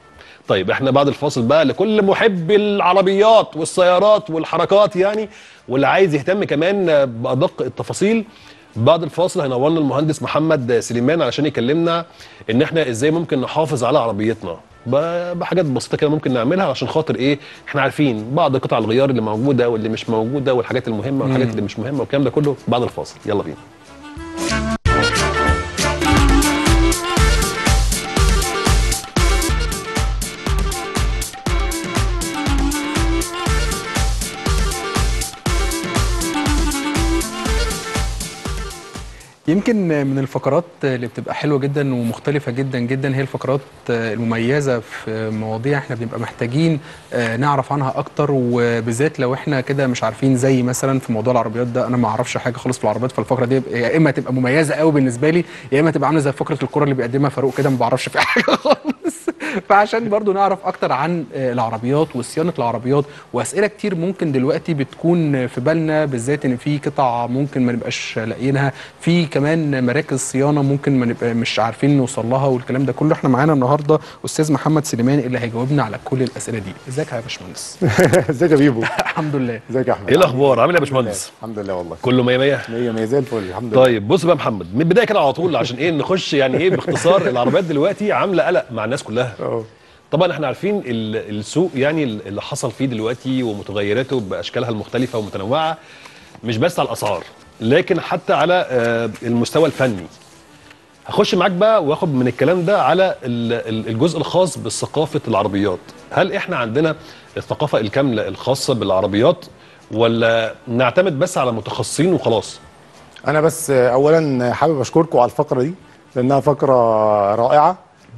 طيب احنا بعد الفاصل بقى لكل محب العربيات والسيارات والحركات يعني واللي عايز يهتم كمان بادق التفاصيل بعد الفاصل هينورنا المهندس محمد سليمان علشان يكلمنا ان احنا ازاي ممكن نحافظ على عربيتنا ب- بحاجات بسيطه كده ممكن نعملها عشان خاطر ايه احنا عارفين بعض قطع الغيار اللي موجوده واللي مش موجوده والحاجات المهمه والحاجات اللي مش مهمه والكلام ده كله بعد الفاصل يلا بينا يمكن من الفقرات اللي بتبقى حلوه جدا ومختلفه جدا جدا هي الفقرات المميزه في مواضيع احنا بنبقى محتاجين آه، نعرف عنها اكتر وبالذات لو احنا كده مش عارفين زي مثلا في موضوع العربيات ده انا ما اعرفش حاجه خالص في العربيات فالفقره دي يا اما تبقى مميزه قوي بالنسبه لي يا اما تبقى عامله زي فقره الكره اللي بيقدمها فاروق كده ما بعرفش فيها حاجه خالص فعشان برضو نعرف اكتر عن آه، العربيات وصيانه العربيات واسئله كتير ممكن دلوقتي بتكون في بالنا بالذات ان في قطع ممكن ما نبقاش لاقيينها في كمان مراكز صيانه ممكن ما نبقى مش عارفين نوصل لها والكلام ده كله احنا معانا النهارده استاذ محمد سليمان اللي هيجاوبنا على كل الاسئله دي ازيك يا باشمهندس ازيك يا بيبو الحمد لله ازيك يا احمد ايه الاخبار عامل ايه يا باشمهندس الحمد لله والله كله مية مية مية مية زي الفل الحمد لله طيب بص بقى يا محمد من البدايه كده على طول عشان ايه نخش يعني ايه باختصار العربيات دلوقتي عامله قلق مع الناس كلها اه طبعا احنا عارفين ال- السوق يعني اللي حصل فيه دلوقتي ومتغيراته باشكالها المختلفه ومتنوعه مش بس على الاسعار لكن حتى على آه، المستوى الفني هخش معاك بقى واخد من الكلام ده على ال- ال- الجزء الخاص بثقافه العربيات هل احنا عندنا الثقافه الكامله الخاصه بالعربيات ولا نعتمد بس على متخصصين وخلاص انا بس اولا حابب اشكركم على الفقره دي لانها فقره رائعه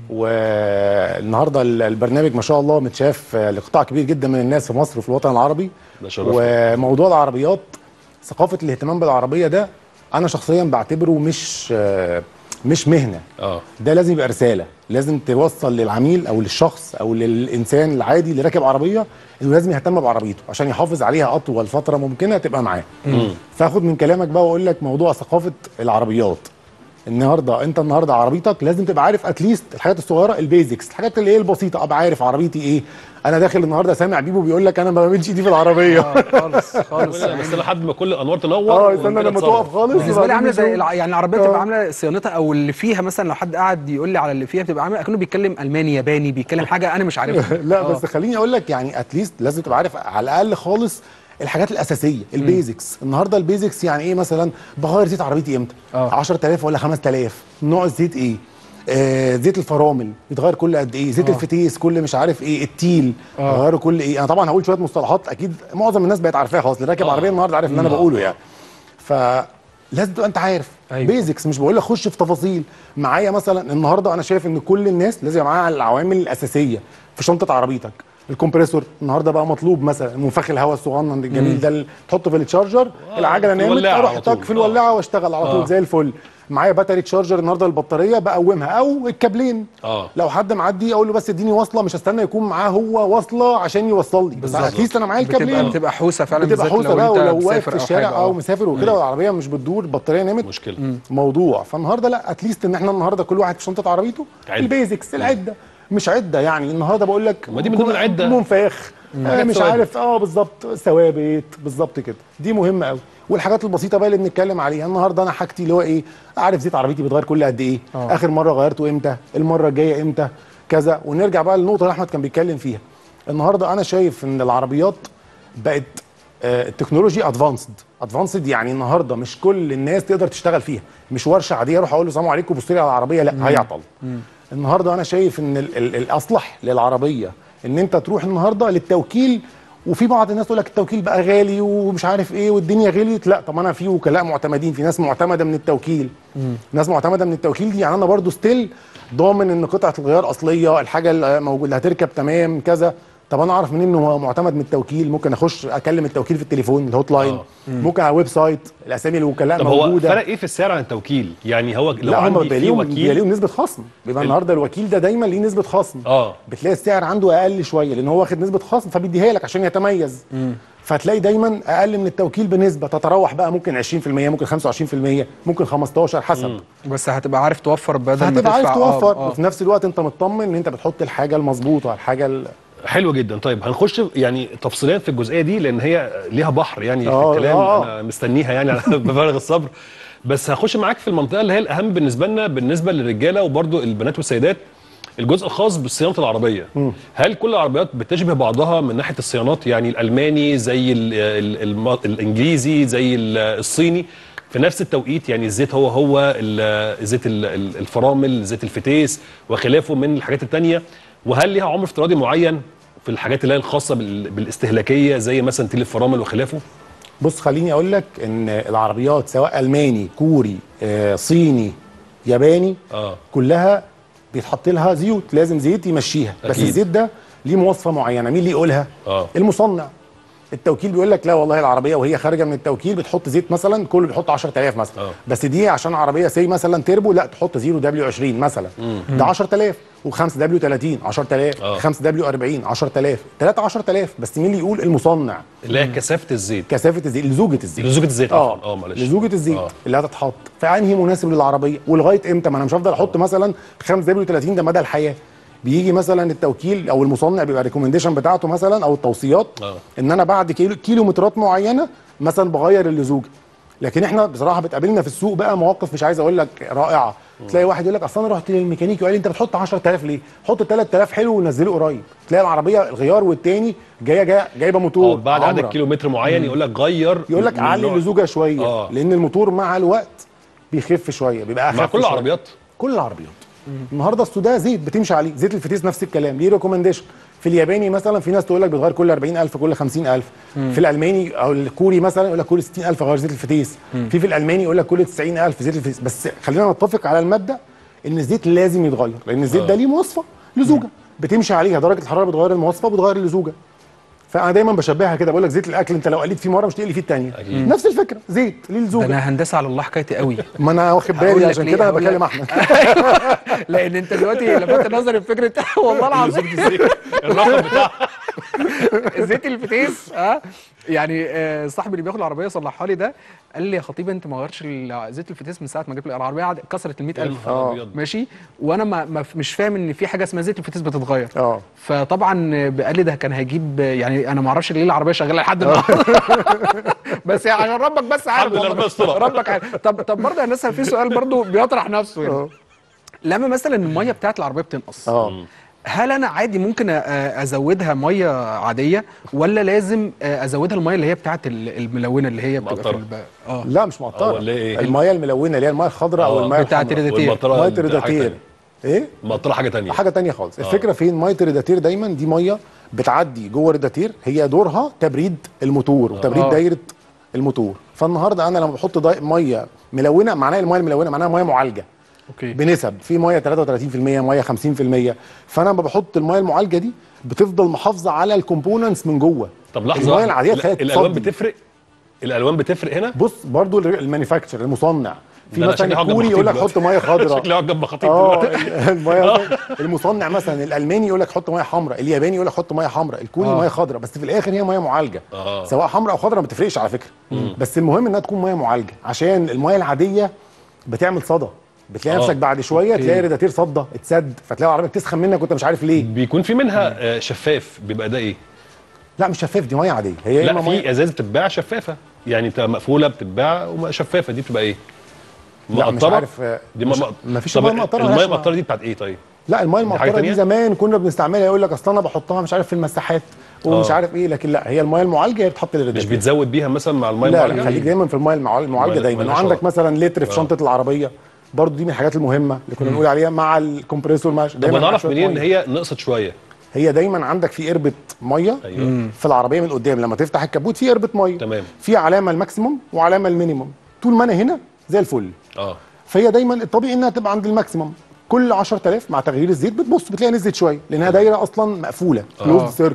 والنهارده البرنامج ما شاء الله متشاف لقطاع كبير جدا من الناس في مصر وفي الوطن العربي ده شرف وموضوع العربيات ثقافه الاهتمام بالعربيه ده انا شخصيا بعتبره مش مش مهنه اه ده لازم يبقى رساله لازم توصل للعميل او للشخص او للانسان العادي اللي راكب عربيه انه لازم يهتم بعربيته عشان يحافظ عليها اطول فتره ممكنه تبقى معاه فاخد من كلامك بقى واقول لك موضوع ثقافه العربيات النهارده انت النهارده عربيتك لازم تبقى عارف اتليست الحاجات الصغيره البيزكس الحاجات اللي هي البسيطه ابقى عارف عربيتي ايه انا داخل النهارده سامع بيبو بيقول لك انا ما بعملش ايدي في العربيه آه، خالص خالص بس لحد ما كل الانوار تنور اه ونبتدي استنى لما نتصرف. تقف خالص بالنسبه لي وبعدين عامله زي نشوف. الع- يعني العربيه آه. بتبقى عامله صيانتها او اللي فيها مثلا لو حد قعد يقول لي على اللي فيها بتبقى عامله اكنه بيتكلم الماني ياباني بيتكلم حاجه انا مش عارفها لا آه. بس خليني اقول لك يعني اتليست لازم تبقى عارف على الاقل خالص الحاجات الاساسيه البيزكس النهارده البيزكس يعني ايه مثلا بغير زيت عربيتي امتى آه. 10000 ولا 5000 نوع الزيت ايه آه زيت الفرامل يتغير كل قد ايه زيت آه. الفتيس كل مش عارف ايه التيل آه. غيره كل ايه انا طبعا هقول شويه مصطلحات اكيد معظم الناس بقت عارفاها خلاص اللي راكب آه. عربيه النهارده عارف اللي انا آه. بقوله يعني فلازم تبقى انت عارف أيوة. بيزكس مش بقول لك خش في تفاصيل معايا مثلا النهارده انا شايف ان كل الناس لازم يبقى معاها العوامل الاساسيه في شنطه عربيتك الكمبريسور النهارده بقى مطلوب مثلا منفخ الهواء الصغنن الجميل ده اللي تحطه في التشارجر العجله في نامت الولاعة اروح على طول. طق في الولاعه واشتغل على آه. طول زي الفل معايا باتري تشارجر النهارده البطاريه بقومها او الكابلين اه لو حد معدي اقول له بس اديني وصله مش هستنى يكون معاه هو وصله عشان يوصل لي بس بالظبط. اتليست انا معايا بتبقى الكابلين بتبقى حوسه فعلا بتبقى بالذات حوسه بقى انت ولو واقف مسافر في الشارع حاجة. او مسافر وكده والعربيه مش بتدور البطاريه نامت مشكله موضوع فالنهارده لا اتليست ان احنا النهارده كل واحد في شنطه عربيته عدة. البيزكس العده مش عده يعني النهارده بقول لك ما دي من ضمن العدة. منفاخ آه حاجات مش ثوابت. عارف اه بالظبط ثوابت بالظبط كده دي مهمه قوي والحاجات البسيطه بقى اللي بنتكلم عليها النهارده انا حاجتي اللي هو ايه عارف زيت عربيتي بيتغير كل قد ايه آه. اخر مره غيرته امتى المره الجايه امتى كذا ونرجع بقى للنقطه اللي احمد كان بيتكلم فيها النهارده انا شايف ان العربيات بقت آه، التكنولوجي ادفانسد ادفانسد يعني النهارده مش كل الناس تقدر تشتغل فيها مش ورشه عاديه اروح اقول له السلام عليكم بص لي على العربيه لا هيعطل النهارده انا شايف ان ال ال الاصلح للعربيه ان انت تروح النهارده للتوكيل وفي بعض الناس تقول لك التوكيل بقى غالي ومش عارف ايه والدنيا غليت لا طب انا في وكلاء معتمدين في ناس معتمده من التوكيل ناس معتمده من التوكيل دي يعني انا برضو ستيل ضامن ان قطعه الغيار اصليه الحاجه اللي موجوده هتركب تمام كذا طب انا اعرف منين انه هو معتمد من التوكيل ممكن اخش اكلم التوكيل في التليفون الهوت لاين آه. ممكن على الويب سايت الاسامي الوكلاء طب هو موجوده فرق ايه في السعر عن التوكيل يعني هو لو لا هم عندي بيبقى في ليهم بيبقى وكيل ليهم نسبه خصم بيبقى ال- النهارده الوكيل ده دايما ليه نسبه خصم اه بتلاقي السعر عنده اقل شويه لان هو واخد نسبه خصم فبيديها لك عشان يتميز فتلاقي دايما اقل من التوكيل بنسبه تتراوح بقى ممكن 20% ممكن 25% ممكن 15 حسب بس هتبقى عارف توفر بدل ما فهتبقى عايز تدفع توفر آه آه. وفي نفس الوقت انت مطمن ان انت بتحط الحاجه المظبوطه الحاجه ال... حلو جدا طيب هنخش يعني تفصيليا في الجزئيه دي لان هي ليها بحر يعني في آه، الكلام آه. انا مستنيها يعني على بفارغ الصبر بس هخش معاك في المنطقه اللي هي الاهم بالنسبه لنا بالنسبه للرجاله وبرضو البنات والسيدات الجزء الخاص بصيانه العربيه هل كل العربيات بتشبه بعضها من ناحيه الصيانات يعني الالماني زي ال ال ال الانجليزي زي ال- الصيني في نفس التوقيت يعني الزيت هو هو ال- زيت ال- ال- الفرامل زيت الفتيس وخلافه من الحاجات التانية وهل ليها عمر افتراضي معين في الحاجات اللي هي الخاصه بال- بالاستهلاكيه زي مثلا تيل الفرامل وخلافه بص خليني اقول لك ان العربيات سواء الماني كوري آه، صيني ياباني اه كلها بيتحط لها زيوت لازم زيت يمشيها بس أكيد. الزيت ده ليه مواصفه معينه مين اللي يقولها اه المصنع التوكيل بيقول لك لا والله العربيه وهي خارجه من التوكيل بتحط زيت مثلا كله بيحط 10000 مثلا آه. بس دي عشان عربيه سي مثلا تربو لا تحط 0 دبليو 20 مثلا ده 10000 و5 دبليو 30 10000 آه. 5 دبليو 40 10000 3 10000 بس مين اللي يقول المصنع اللي هي كثافه الزيت كثافه الزيت لزوجه الزيت لزوجة الزيت اه عفوا اه معلش لزوجه الزيت آه. اللي هتتحط فانهي مناسب للعربيه ولغايه امتى ما انا مش هفضل احط مثلا 5 دبليو 30 ده مدى الحياه بيجي مثلا التوكيل او المصنع بيبقى ريكومنديشن بتاعته مثلا او التوصيات آه. ان انا بعد كيلو كيلومترات معينه مثلا بغير اللزوجه لكن احنا بصراحه بتقابلنا في السوق بقى مواقف مش عايز اقول لك رائعه تلاقي واحد يقول لك اصل انا رحت للميكانيكي وقال لي انت بتحط 10000 ليه؟ حط 3000 حلو ونزله قريب تلاقي العربيه الغيار والتاني جايه جايه جايبه اه موتور بعد عدد عمرة. كيلومتر معين يقول لك غير يقول لك من علي نوع- اللزوجه شويه آه. لان الموتور مع الوقت بيخف شويه بيبقى اخف مع كل شوية. العربيات كل العربيات النهارده السوداء زيت بتمشي عليه زيت الفتيس نفس الكلام ليه ريكومنديشن في الياباني مثلا في ناس تقول لك بتغير كل 40000 كل 50000 في الالماني او الكوري مثلا يقول لك كل 60000 غير زيت الفتيس في في الالماني يقول لك كل 90000 زيت الفتيس بس خلينا نتفق على المبدا ان الزيت لازم يتغير لان الزيت ده ليه مواصفه لزوجه بتمشي عليها درجه الحراره بتغير المواصفه وبتغير اللزوجه فانا دايما بشبهها كده بقول لك زيت الاكل انت لو قليت فيه مره مش تقلي فيه الثانيه أكيد. نفس الفكره زيت ليه ده لزوجه انا هندسه على الله حكايتي قوي ما انا واخد هقول بالي لك عشان ليه، كده انا هقول بكلم لك. احمد لان انت دلوقتي لفت نظري بفكره والله العظيم الرقم بتاعها زيت الفتيس اه يعني آه، صاحبي اللي بياخد العربيه صلحها لي ده قال لي يا خطيب انت ما غيرتش ال- زيت الفتيس من ساعه ما جبت لي العربيه عاد- كسرت ال 100000 يا نهار أبيض. ماشي وانا ما ما مش فاهم ان في حاجه اسمها زيت الفتيس بتتغير اه فطبعا قال لي ده كان هيجيب يعني انا ما اعرفش ليه العربيه شغاله لحد النهارده بس يعني عشان ربك بس عارف الحمد لله والله. ربنا يسترها. ربك عارف طب طب برضه يا ناس في سؤال برضه بيطرح نفسه يعني اه لما مثلا الميه بتاعت العربيه بتنقص اه هل انا عادي ممكن أ- ازودها ميه عاديه ولا لازم ازودها الميه اللي هي بتاعت ال- الملونه اللي هي بتبقى في مقطرة. الب... اه لا مش هو مقطره اللي إيه؟ الميه الملونه اللي هي الميه الخضراء او آه، الميه بتاعت الحمراء. الريداتير. والمطرة ميه دي حاجة الريداتير تانية. ايه مطرة حاجه تانية حاجه تانية خالص الفكره فين ميه الريداتير دايما دي ميه بتعدي جوه الريداتير هي دورها تبريد الموتور وتبريد آه. دايره الموتور فالنهارده انا لما بحط داي... ميه ملونه معناها الميه الملونه معناها ميه معالجه اوكي بنسب في ميه 33% ميه 50% فانا لما بحط الميه المعالجه دي بتفضل محافظه على الكومبوننتس من جوه طب لحظه الميه واحدة. العاديه لا، تخليها الالوان تصدي. بتفرق الالوان بتفرق هنا بص برضو المانيفاكتشر المصنع في ده أنا شكلي مثلا هقعد الكوري جنب يقول لك خطيب حط ميه خضراء شكلي هقعد جنب خطيب اه دلوقتي. الميه المصنع مثلا الالماني يقول لك حط ميه حمراء الياباني يقول لك حط ميه حمراء الكوري آه. ميه خضراء بس في الاخر هي ميه معالجه آه. سواء حمراء او خضراء ما بتفرقش على فكره بس المهم انها تكون ميه معالجه عشان الميه العاديه بتعمل صدى بتلاقي آه. نفسك بعد شويه تلاقي الريداتير صدى اتسد فتلاقي العربيه بتسخن منك وانت مش عارف ليه بيكون في منها آه، شفاف بيبقى ده ايه لا مش شفاف دي ميه عاديه هي يا لا اما ميه في ازاز بتتباع شفافه يعني بتبقى مقفوله بتتباع وشفافه دي بتبقى ايه لا مش مقطرة؟ عارف آه، دي مش- ما ما فيش طب ميه مقطره الميه ملهاش المقطره دي بتاعت ايه طيب لا المايه دي حاجة المقطره دي تانية؟ زمان كنا بنستعملها يقول لك اصل انا بحطها مش عارف في المساحات ومش آه. عارف ايه لكن لا هي المايه المعالجه هي بتحط مش للريداتير بتزود بيها مثلا مع الميه لا لا المعالجة؟ خليك دايما في المايه المعال- المعالجه مال- دايما مالهاش وعندك علاقة. مثلا لتر في آه. شنطه العربيه برضو دي من الحاجات المهمه اللي كنا بنقول عليها مع الكمبريسور مع طب دايما انا مع اعرف شوية منين ان مية. هي نقصت شويه هي دايما عندك في قربه ميه ايوه في العربيه من قدام لما تفتح الكبوت في قربه ميه تمام. في علامه الماكسيموم وعلامه المينيموم طول ما انا هنا زي الفل اه فهي دايما الطبيعي انها تبقى عند الماكسيموم كل 10000 مع تغيير الزيت بتبص بتلاقيها نزلت شويه لانها دايره اصلا مقفوله كلوزد سيركل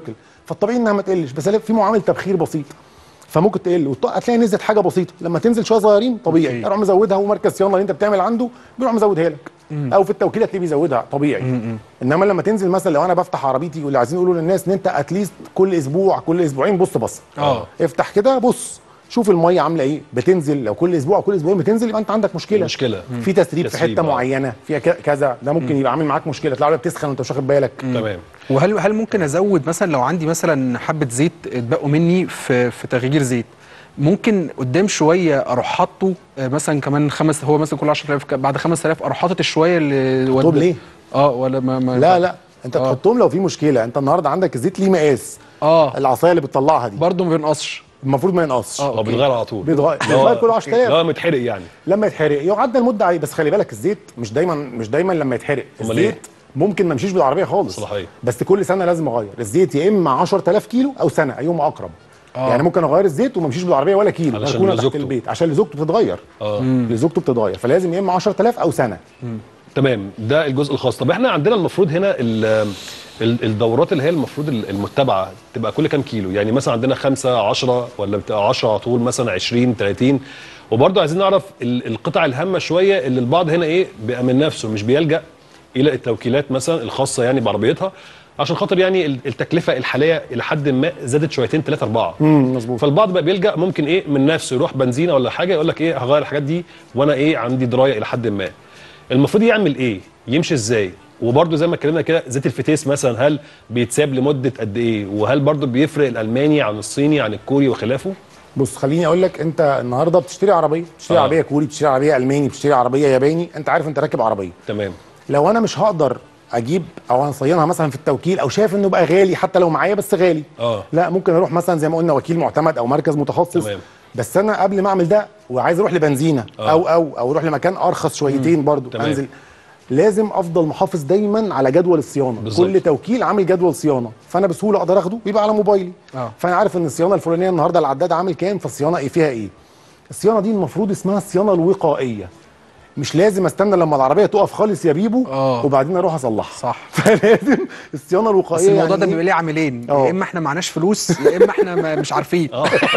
فالطبيعي انها ما تقلش بس في معامل تبخير بسيط فممكن تقل والط- هتلاقي نزلت حاجه بسيطه لما تنزل شويه صغيرين طبيعي أوكي. اروح مزودها ومركز صيانه اللي انت بتعمل عنده بيروح مزودها لك او في التوكيل هتلاقيه بيزودها طبيعي انما لما تنزل مثلا لو انا بفتح عربيتي واللي عايزين يقولوا للناس ان انت اتليست كل اسبوع كل اسبوعين بص بص اه. افتح كده بص شوف الميه عامله ايه بتنزل لو كل اسبوع كل اسبوعين بتنزل يبقى انت عندك مشكله مشكلة. في تسريب في تسريب، حته آه. معينه فيها ك- كذا ده ممكن يبقى عامل معاك مشكله تلاقي العربيه بتسخن وانت مش واخد بالك تمام وهل هل ممكن ازود مثلا لو عندي مثلا حبه زيت اتبقوا مني في في تغيير زيت ممكن قدام شويه اروح حاطه آه، مثلا كمان خمس هو مثلا كل 10000 ك- بعد 5000 اروح حاطط الشويه اللي تحطهم ود- ليه؟ اه ولا ما, ما لا لا انت آه. تحطهم لو في مشكله انت النهارده عندك الزيت ليه مقاس اه العصايه اللي بتطلعها دي برضه ما بينقصش المفروض ما ينقصش آه. هو بيتغير على طول بيتغير اللي هو- بيتغير كل 10000 اللي هو متحرق يعني لما يتحرق يعدل مده عليه بس خلي بالك الزيت مش دايما مش دايما لما يتحرق أمال الزيت إيه؟ ممكن ما يمشيش بالعربيه خالص صلاحية. بس كل سنه لازم اغير الزيت يا اما 10000 كيلو او سنه ايهما اقرب آه. يعني ممكن اغير الزيت وما امشيش بالعربيه ولا كيلو علشان مركونه تحت لزوجته. البيت عشان لزوجته بتتغير اه لزوجته بتتغير فلازم يا اما 10000 او سنه تمام ده الجزء الخاص طب احنا عندنا المفروض هنا ال- ال- الدورات اللي هي المفروض ال- المتبعه تبقى كل كام كيلو يعني مثلا عندنا 5 10 ولا بتبقى 10 على طول مثلا 20 30 وبرضه عايزين نعرف ال- القطع الهامه شويه اللي البعض هنا ايه بيبقى من نفسه مش بيلجا الى التوكيلات مثلا الخاصه يعني بعربيتها عشان خاطر يعني ال- التكلفه الحاليه الى حد ما زادت شويتين ثلاثه اربعه امم مظبوط فالبعض بقى بيلجا ممكن ايه من نفسه يروح بنزينه ولا حاجه يقول لك ايه هغير الحاجات دي وانا ايه عندي درايه الى حد ما المفروض يعمل ايه يمشي ازاي وبرده زي ما اتكلمنا كده زيت الفتيس مثلا هل بيتساب لمده قد ايه وهل برده بيفرق الالماني عن الصيني عن الكوري وخلافه بص خليني اقول لك انت النهارده بتشتري عربيه بتشتري آه. آه. عربيه كوري بتشتري عربيه الماني بتشتري عربيه ياباني انت عارف انت راكب عربيه تمام لو انا مش هقدر اجيب او هنصينها مثلا في التوكيل او شايف انه بقى غالي حتى لو معايا بس غالي اه لا ممكن اروح مثلا زي ما قلنا وكيل معتمد او مركز متخصص تمام. بس انا قبل ما اعمل ده وعايز اروح لبنزينه آه. او او او اروح لمكان ارخص شويتين برضو تمام. انزل لازم افضل محافظ دايما على جدول الصيانه بالظبط. كل توكيل عامل جدول صيانه فانا بسهوله اقدر اخده ويبقى على موبايلي آه. فانا عارف ان الصيانه الفلانيه النهارده العداد عامل كام فالصيانه ايه فيها ايه الصيانه دي المفروض اسمها الصيانه الوقائيه مش لازم استنى لما العربيه تقف خالص يا بيبو آه. وبعدين اروح اصلحها صح فلازم الصيانه الوقائيه بس الموضوع يعني ده إيه؟ بيبقى ليه عاملين آه. يا اما احنا معناش فلوس يا اما احنا ما- مش عارفين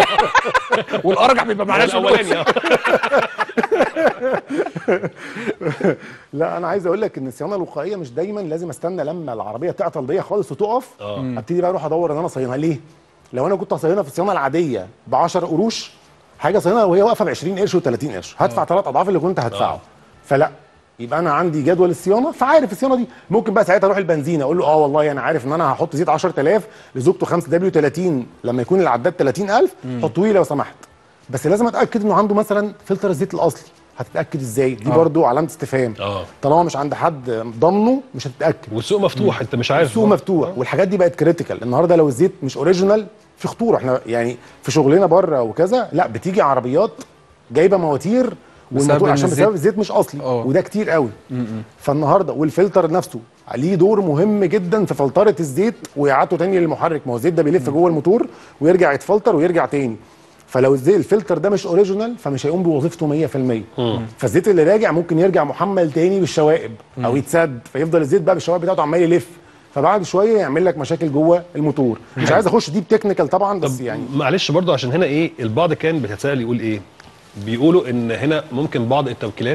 والارجح بيبقى معناش فلوس الاولاني اه لا انا عايز اقول لك ان الصيانه الوقائيه مش دايما لازم استنى لما العربيه تعطل بيا خالص وتقف آه. ابتدي بقى اروح ادور ان انا اصينها ليه لو انا كنت هصينها في الصيانه العاديه ب 10 قروش حاجه صينها وهي واقفه ب 20 قرش و30 قرش هدفع ثلاث اضعاف اللي كنت هدفعه آه. فلا يبقى انا عندي جدول الصيانه فعارف الصيانه دي ممكن بقى ساعتها اروح البنزينه اقول له اه والله انا عارف ان انا هحط زيت 10000 لزوجته 5 دبليو 30 لما يكون العداد 30000 حطوا لي لو سمحت بس لازم اتاكد انه عنده مثلا فلتر الزيت الاصلي هتتاكد ازاي دي آه. برضو علامه استفهام اه طالما مش عند حد ضامنه مش هتتاكد والسوق مفتوح انت مش عارف السوق مفتوح والحاجات دي بقت كريتيكال النهارده لو الزيت مش اوريجينال في خطوره احنا يعني في شغلنا بره وكذا لا بتيجي عربيات جايبه مواتير والموتور إن عشان الزيت- بسبب الزيت مش اصلي آه. وده كتير قوي فالنهارده والفلتر نفسه ليه دور مهم جدا في فلتره الزيت واعادته تاني للمحرك ما هو الزيت ده بيلف جوه الموتور ويرجع يتفلتر ويرجع تاني فلو الزيت الفلتر ده مش اوريجينال فمش هيقوم بوظيفته 100% فالزيت اللي راجع ممكن يرجع محمل تاني بالشوائب او يتسد فيفضل الزيت بقى بالشوائب بتاعته عمال يلف فبعد شويه يعمل لك مشاكل جوه الموتور مش عايز اخش ديب تكنيكال طبعا بس طب يعني معلش برضو عشان هنا ايه البعض كان بيتساءل يقول ايه بيقولوا ان هنا ممكن بعض التوكيلات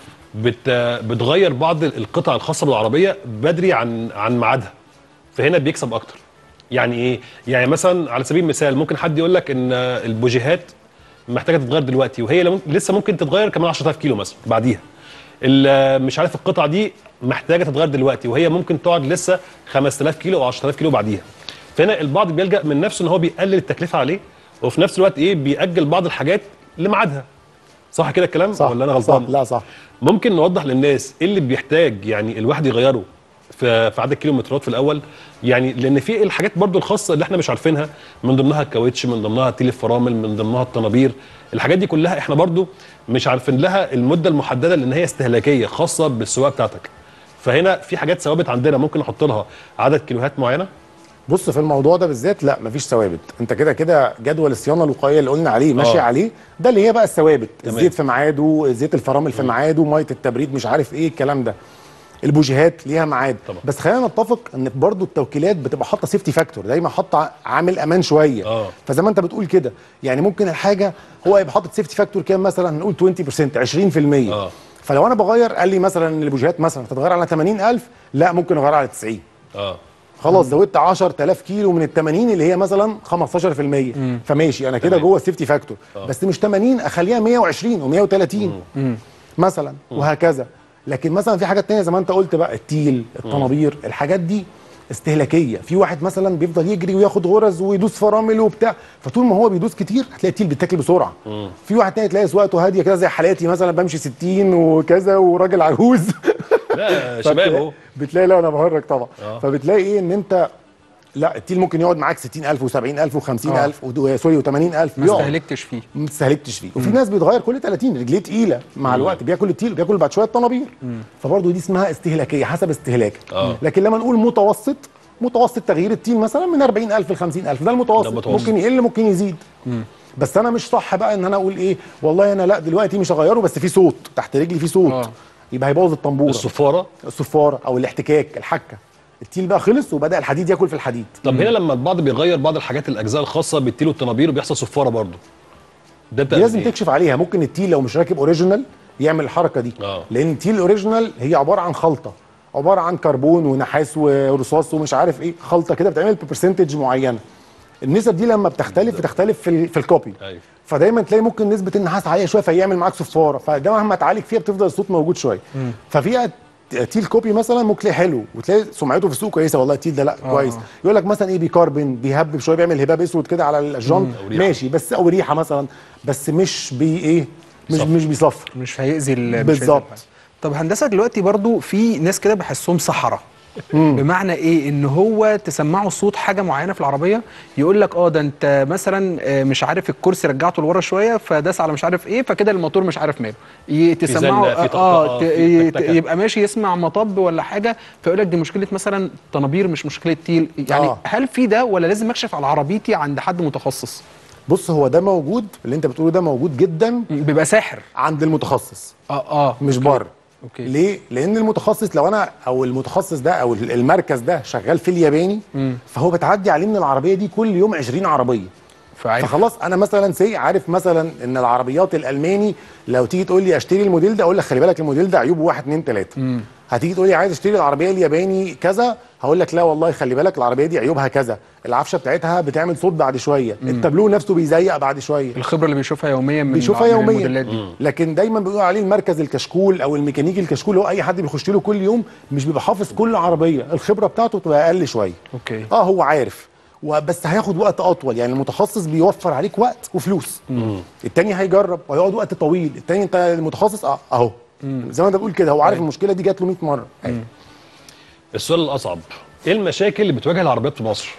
بت بتغير بعض القطع الخاصه بالعربيه بدري عن عن ميعادها فهنا بيكسب اكتر يعني ايه يعني مثلا على سبيل المثال ممكن حد يقول لك ان البوجيهات محتاجه تتغير دلوقتي وهي لم- لسه ممكن تتغير كمان 10000 كيلو مثلا بعديها ال- مش عارف القطعه دي محتاجه تتغير دلوقتي وهي ممكن تقعد لسه 5000 كيلو او 10000 كيلو بعديها فهنا البعض بيلجا من نفسه ان هو بيقلل التكلفه عليه وفي نفس الوقت ايه بيأجل بعض الحاجات لميعادها صح كده الكلام صح ولا انا غلطان صح لا صح ممكن نوضح للناس ايه اللي بيحتاج يعني الواحد يغيره في في عدد الكيلومترات في الاول يعني لان في الحاجات برضو الخاصه اللي احنا مش عارفينها من ضمنها الكاوتش من ضمنها تيل الفرامل من ضمنها الطنابير الحاجات دي كلها احنا برضو مش عارفين لها المده المحدده لان هي استهلاكيه خاصه بالسواقه بتاعتك فهنا في حاجات ثوابت عندنا ممكن نحط لها عدد كيلوهات معينه بص في الموضوع ده بالذات لا مفيش ثوابت انت كده كده جدول الصيانه الوقائيه اللي قلنا عليه ماشي آه. عليه ده اللي هي بقى الثوابت تمام. الزيت في ميعاده زيت الفرامل في ميعاده ميه التبريد مش عارف ايه الكلام ده البوجيهات ليها ميعاد طبعا. بس خلينا نتفق ان برضو التوكيلات بتبقى حاطه سيفتي فاكتور دايما حاطه عامل امان شويه آه. فزي ما انت بتقول كده يعني ممكن الحاجه هو يبقى حاطط سيفتي فاكتور كام مثلا نقول 20% 20% آه. فلو انا بغير قال لي مثلا إن البوجيهات مثلا هتتغير على 80000 لا ممكن اغير على 90 اه خلاص زودت 10000 كيلو من ال 80 اللي هي مثلا 15% فماشي انا كده تمام. جوه السيفتي فاكتور بس مش 80 اخليها 120 و130 مثلا وهكذا لكن مثلا في حاجات تانية زي ما انت قلت بقى التيل الطنابير الحاجات دي استهلاكيه في واحد مثلا بيفضل يجري وياخد غرز ويدوس فرامل وبتاع فطول ما هو بيدوس كتير هتلاقي التيل بيتاكل بسرعه في واحد تاني تلاقي سواقته هاديه كده زي حالاتي مثلا بمشي 60 وكذا وراجل عجوز لا شباب فبتلاقي- اهو بتلاقي لا انا بهرج طبعا آه. فبتلاقي ايه ان انت لا التيل ممكن يقعد معاك 60000 و70000 و50000 و سوري و80000 ما استهلكتش فيه ما استهلكتش فيه وفي ناس بيتغير كل 30 رجليه تقيله مع الوقت بياكل التيل بياكل بعد شويه طنابير فبرضه دي اسمها استهلاكيه حسب استهلاكك آه. لكن لما نقول متوسط متوسط تغيير التيل مثلا من 40000 ل 50000 ده المتوسط ده متوسط. ممكن يقل ممكن يزيد بس انا مش صح بقى ان انا اقول ايه والله انا لا دلوقتي مش هغيره بس في صوت تحت رجلي في صوت آه. يبقى هيبوظ الطنبوره الصفاره الصفاره او الاحتكاك الحكه التيل بقى خلص وبدا الحديد ياكل في الحديد طب هنا لما البعض بيغير بعض الحاجات الاجزاء الخاصه بالتيل والطنابير وبيحصل صفاره برضه ده دي لازم إيه؟ تكشف عليها ممكن التيل لو مش راكب اوريجينال يعمل الحركه دي آه. لان التيل الاوريجينال هي عباره عن خلطه عباره عن كربون ونحاس ورصاص ومش عارف ايه خلطه كده بتعمل ببرسنتج معينه النسب دي لما بتختلف بتختلف في, ال- في الكوبي ايوه فدايما تلاقي ممكن نسبه النحاس عاليه شويه فيعمل معاك صفاره فده مهما تعالج فيها بتفضل الصوت موجود شويه ففي تيل كوبي مثلا ممكن تلاقي حلو وتلاقي سمعته في السوق كويسه والله التيل ده لا آه. كويس يقول لك مثلا ايه بيكربن بيهبب شويه بيعمل هباب اسود كده على الجنط أو ريحة. ماشي بس او ريحه مثلا بس مش بي ايه مش صفر. مش بيصفر مش هيأذي ال- مش هيأذي بالظبط. الحاجة. طب هندسه دلوقتي برضو في ناس كده بحسهم صحراء بمعنى ايه ان هو تسمعه صوت حاجه معينه في العربيه يقول لك اه ده انت مثلا آه، مش عارف الكرسي رجعته لورا شويه فداس على مش عارف ايه فكده الموتور مش عارف ماله ي- تسمعه زنة، في اه, طقطقة، آه ت- في ي- تكتكة. يبقى ماشي يسمع مطب ولا حاجه فيقول لك دي مشكله مثلا طنابير مش مشكله تيل يعني آه. هل في ده ولا لازم اكشف على عربيتي عند حد متخصص بص هو ده موجود اللي انت بتقوله ده موجود جدا بيبقى ساحر عند المتخصص اه اه مش أوكي. بره اوكي ليه؟ لأن المتخصص لو أنا أو المتخصص ده أو المركز ده شغال في الياباني فهو بتعدي عليه من العربية دي كل يوم 20 عربية فعارف فخلاص انا مثلا سي عارف مثلا ان العربيات الالماني لو تيجي تقول لي اشتري الموديل ده اقول لك خلي بالك الموديل ده عيوبه 1 2 3 هتيجي تقول لي عايز اشتري العربيه الياباني كذا هقول لك لا والله خلي بالك العربيه دي عيوبها كذا العفشه بتاعتها بتعمل صوت بعد شويه التابلو نفسه بيزيق بعد شويه الخبره اللي بيشوفها يوميا من بيشوفها من يوميا الموديلات دي لكن دايما بيقولوا عليه المركز الكشكول او الميكانيكي الكشكول هو اي حد بيخش له كل يوم مش بيبقى حافظ كل عربيه الخبره بتاعته تبقى اقل شويه اوكي اه هو عارف وبس هياخد وقت اطول يعني المتخصص بيوفر عليك وقت وفلوس التاني هيجرب وهيقعد وقت طويل التاني انت المتخصص اه اهو زي ما انت بتقول كده هو عارف المشكله دي جات له 100 مره أيوة. السؤال الاصعب ايه المشاكل اللي بتواجه العربيات في مصر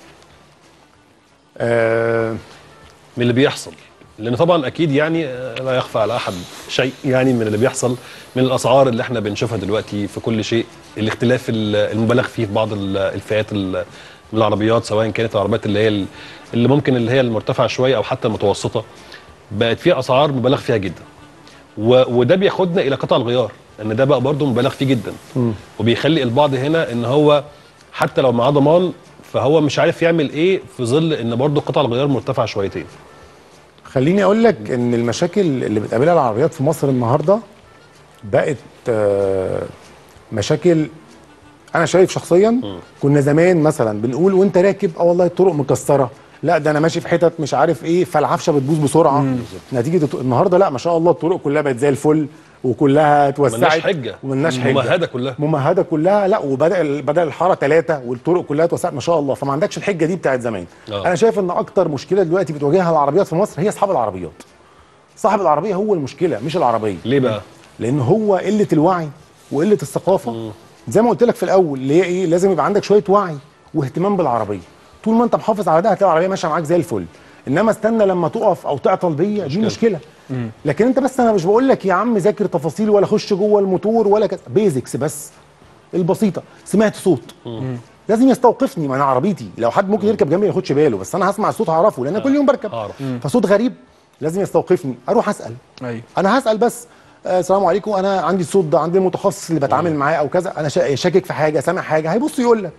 آه من اللي بيحصل لان طبعا اكيد يعني آه، لا يخفى على احد شيء يعني من اللي بيحصل من الاسعار اللي احنا بنشوفها دلوقتي في كل شيء الاختلاف ال- المبالغ فيه في بعض ال- الفئات ال- من العربيات سواء كانت العربيات اللي هي ال- اللي ممكن اللي هي المرتفعه شويه او حتى المتوسطه بقت فيها اسعار مبالغ فيها جدا و- وده بياخدنا الى قطع الغيار ان ده بقى برضه مبالغ فيه جدا وبيخلي البعض هنا ان هو حتى لو معاه ضمان فهو مش عارف يعمل ايه في ظل ان برضه قطع الغيار مرتفعه شويتين خليني اقول لك ان المشاكل اللي بتقابلها العربيات في مصر النهارده بقت آه مشاكل انا شايف شخصيا كنا زمان مثلا بنقول وانت راكب اه والله الطرق مكسره لا ده انا ماشي في حتت مش عارف ايه فالعفشه بتبوظ بسرعه نتيجه الط- النهارده لا ما شاء الله الطرق كلها بقت زي الفل وكلها اتوسعت ملناش حجه وملناش حجه ممهده كلها ممهده كلها لا وبدا ال- بدا الحاره ثلاثه والطرق كلها اتوسعت ما شاء الله فما عندكش الحجه دي بتاعت زمان آه. انا شايف ان اكتر مشكله دلوقتي بتواجهها العربيات في مصر هي اصحاب العربيات صاحب العربيه هو المشكله مش العربيه ليه بقى لان هو قله الوعي وقله الثقافه زي ما قلت لك في الاول اللي هي ايه لازم يبقى عندك شويه وعي واهتمام بالعربيه طول ما انت محافظ على ده هتلاقي العربيه ماشيه معاك زي الفل انما استنى لما تقف او تعطل بيا دي مشكله لكن انت بس انا مش بقول لك يا عم ذاكر تفاصيل ولا خش جوه الموتور ولا كذا بيزكس بس البسيطه سمعت صوت لازم يستوقفني ما انا عربيتي لو حد ممكن يركب جنبي ما ياخدش باله بس انا هسمع الصوت هعرفه لان أنا كل يوم بركب هعرف. فصوت غريب لازم يستوقفني اروح اسال ايوه انا هسال بس آه، السلام عليكم انا عندي الصوت ده عندي المتخصص اللي بتعامل معاه او كذا انا شا- شاكك في حاجه سامع حاجه هيبص يقول لك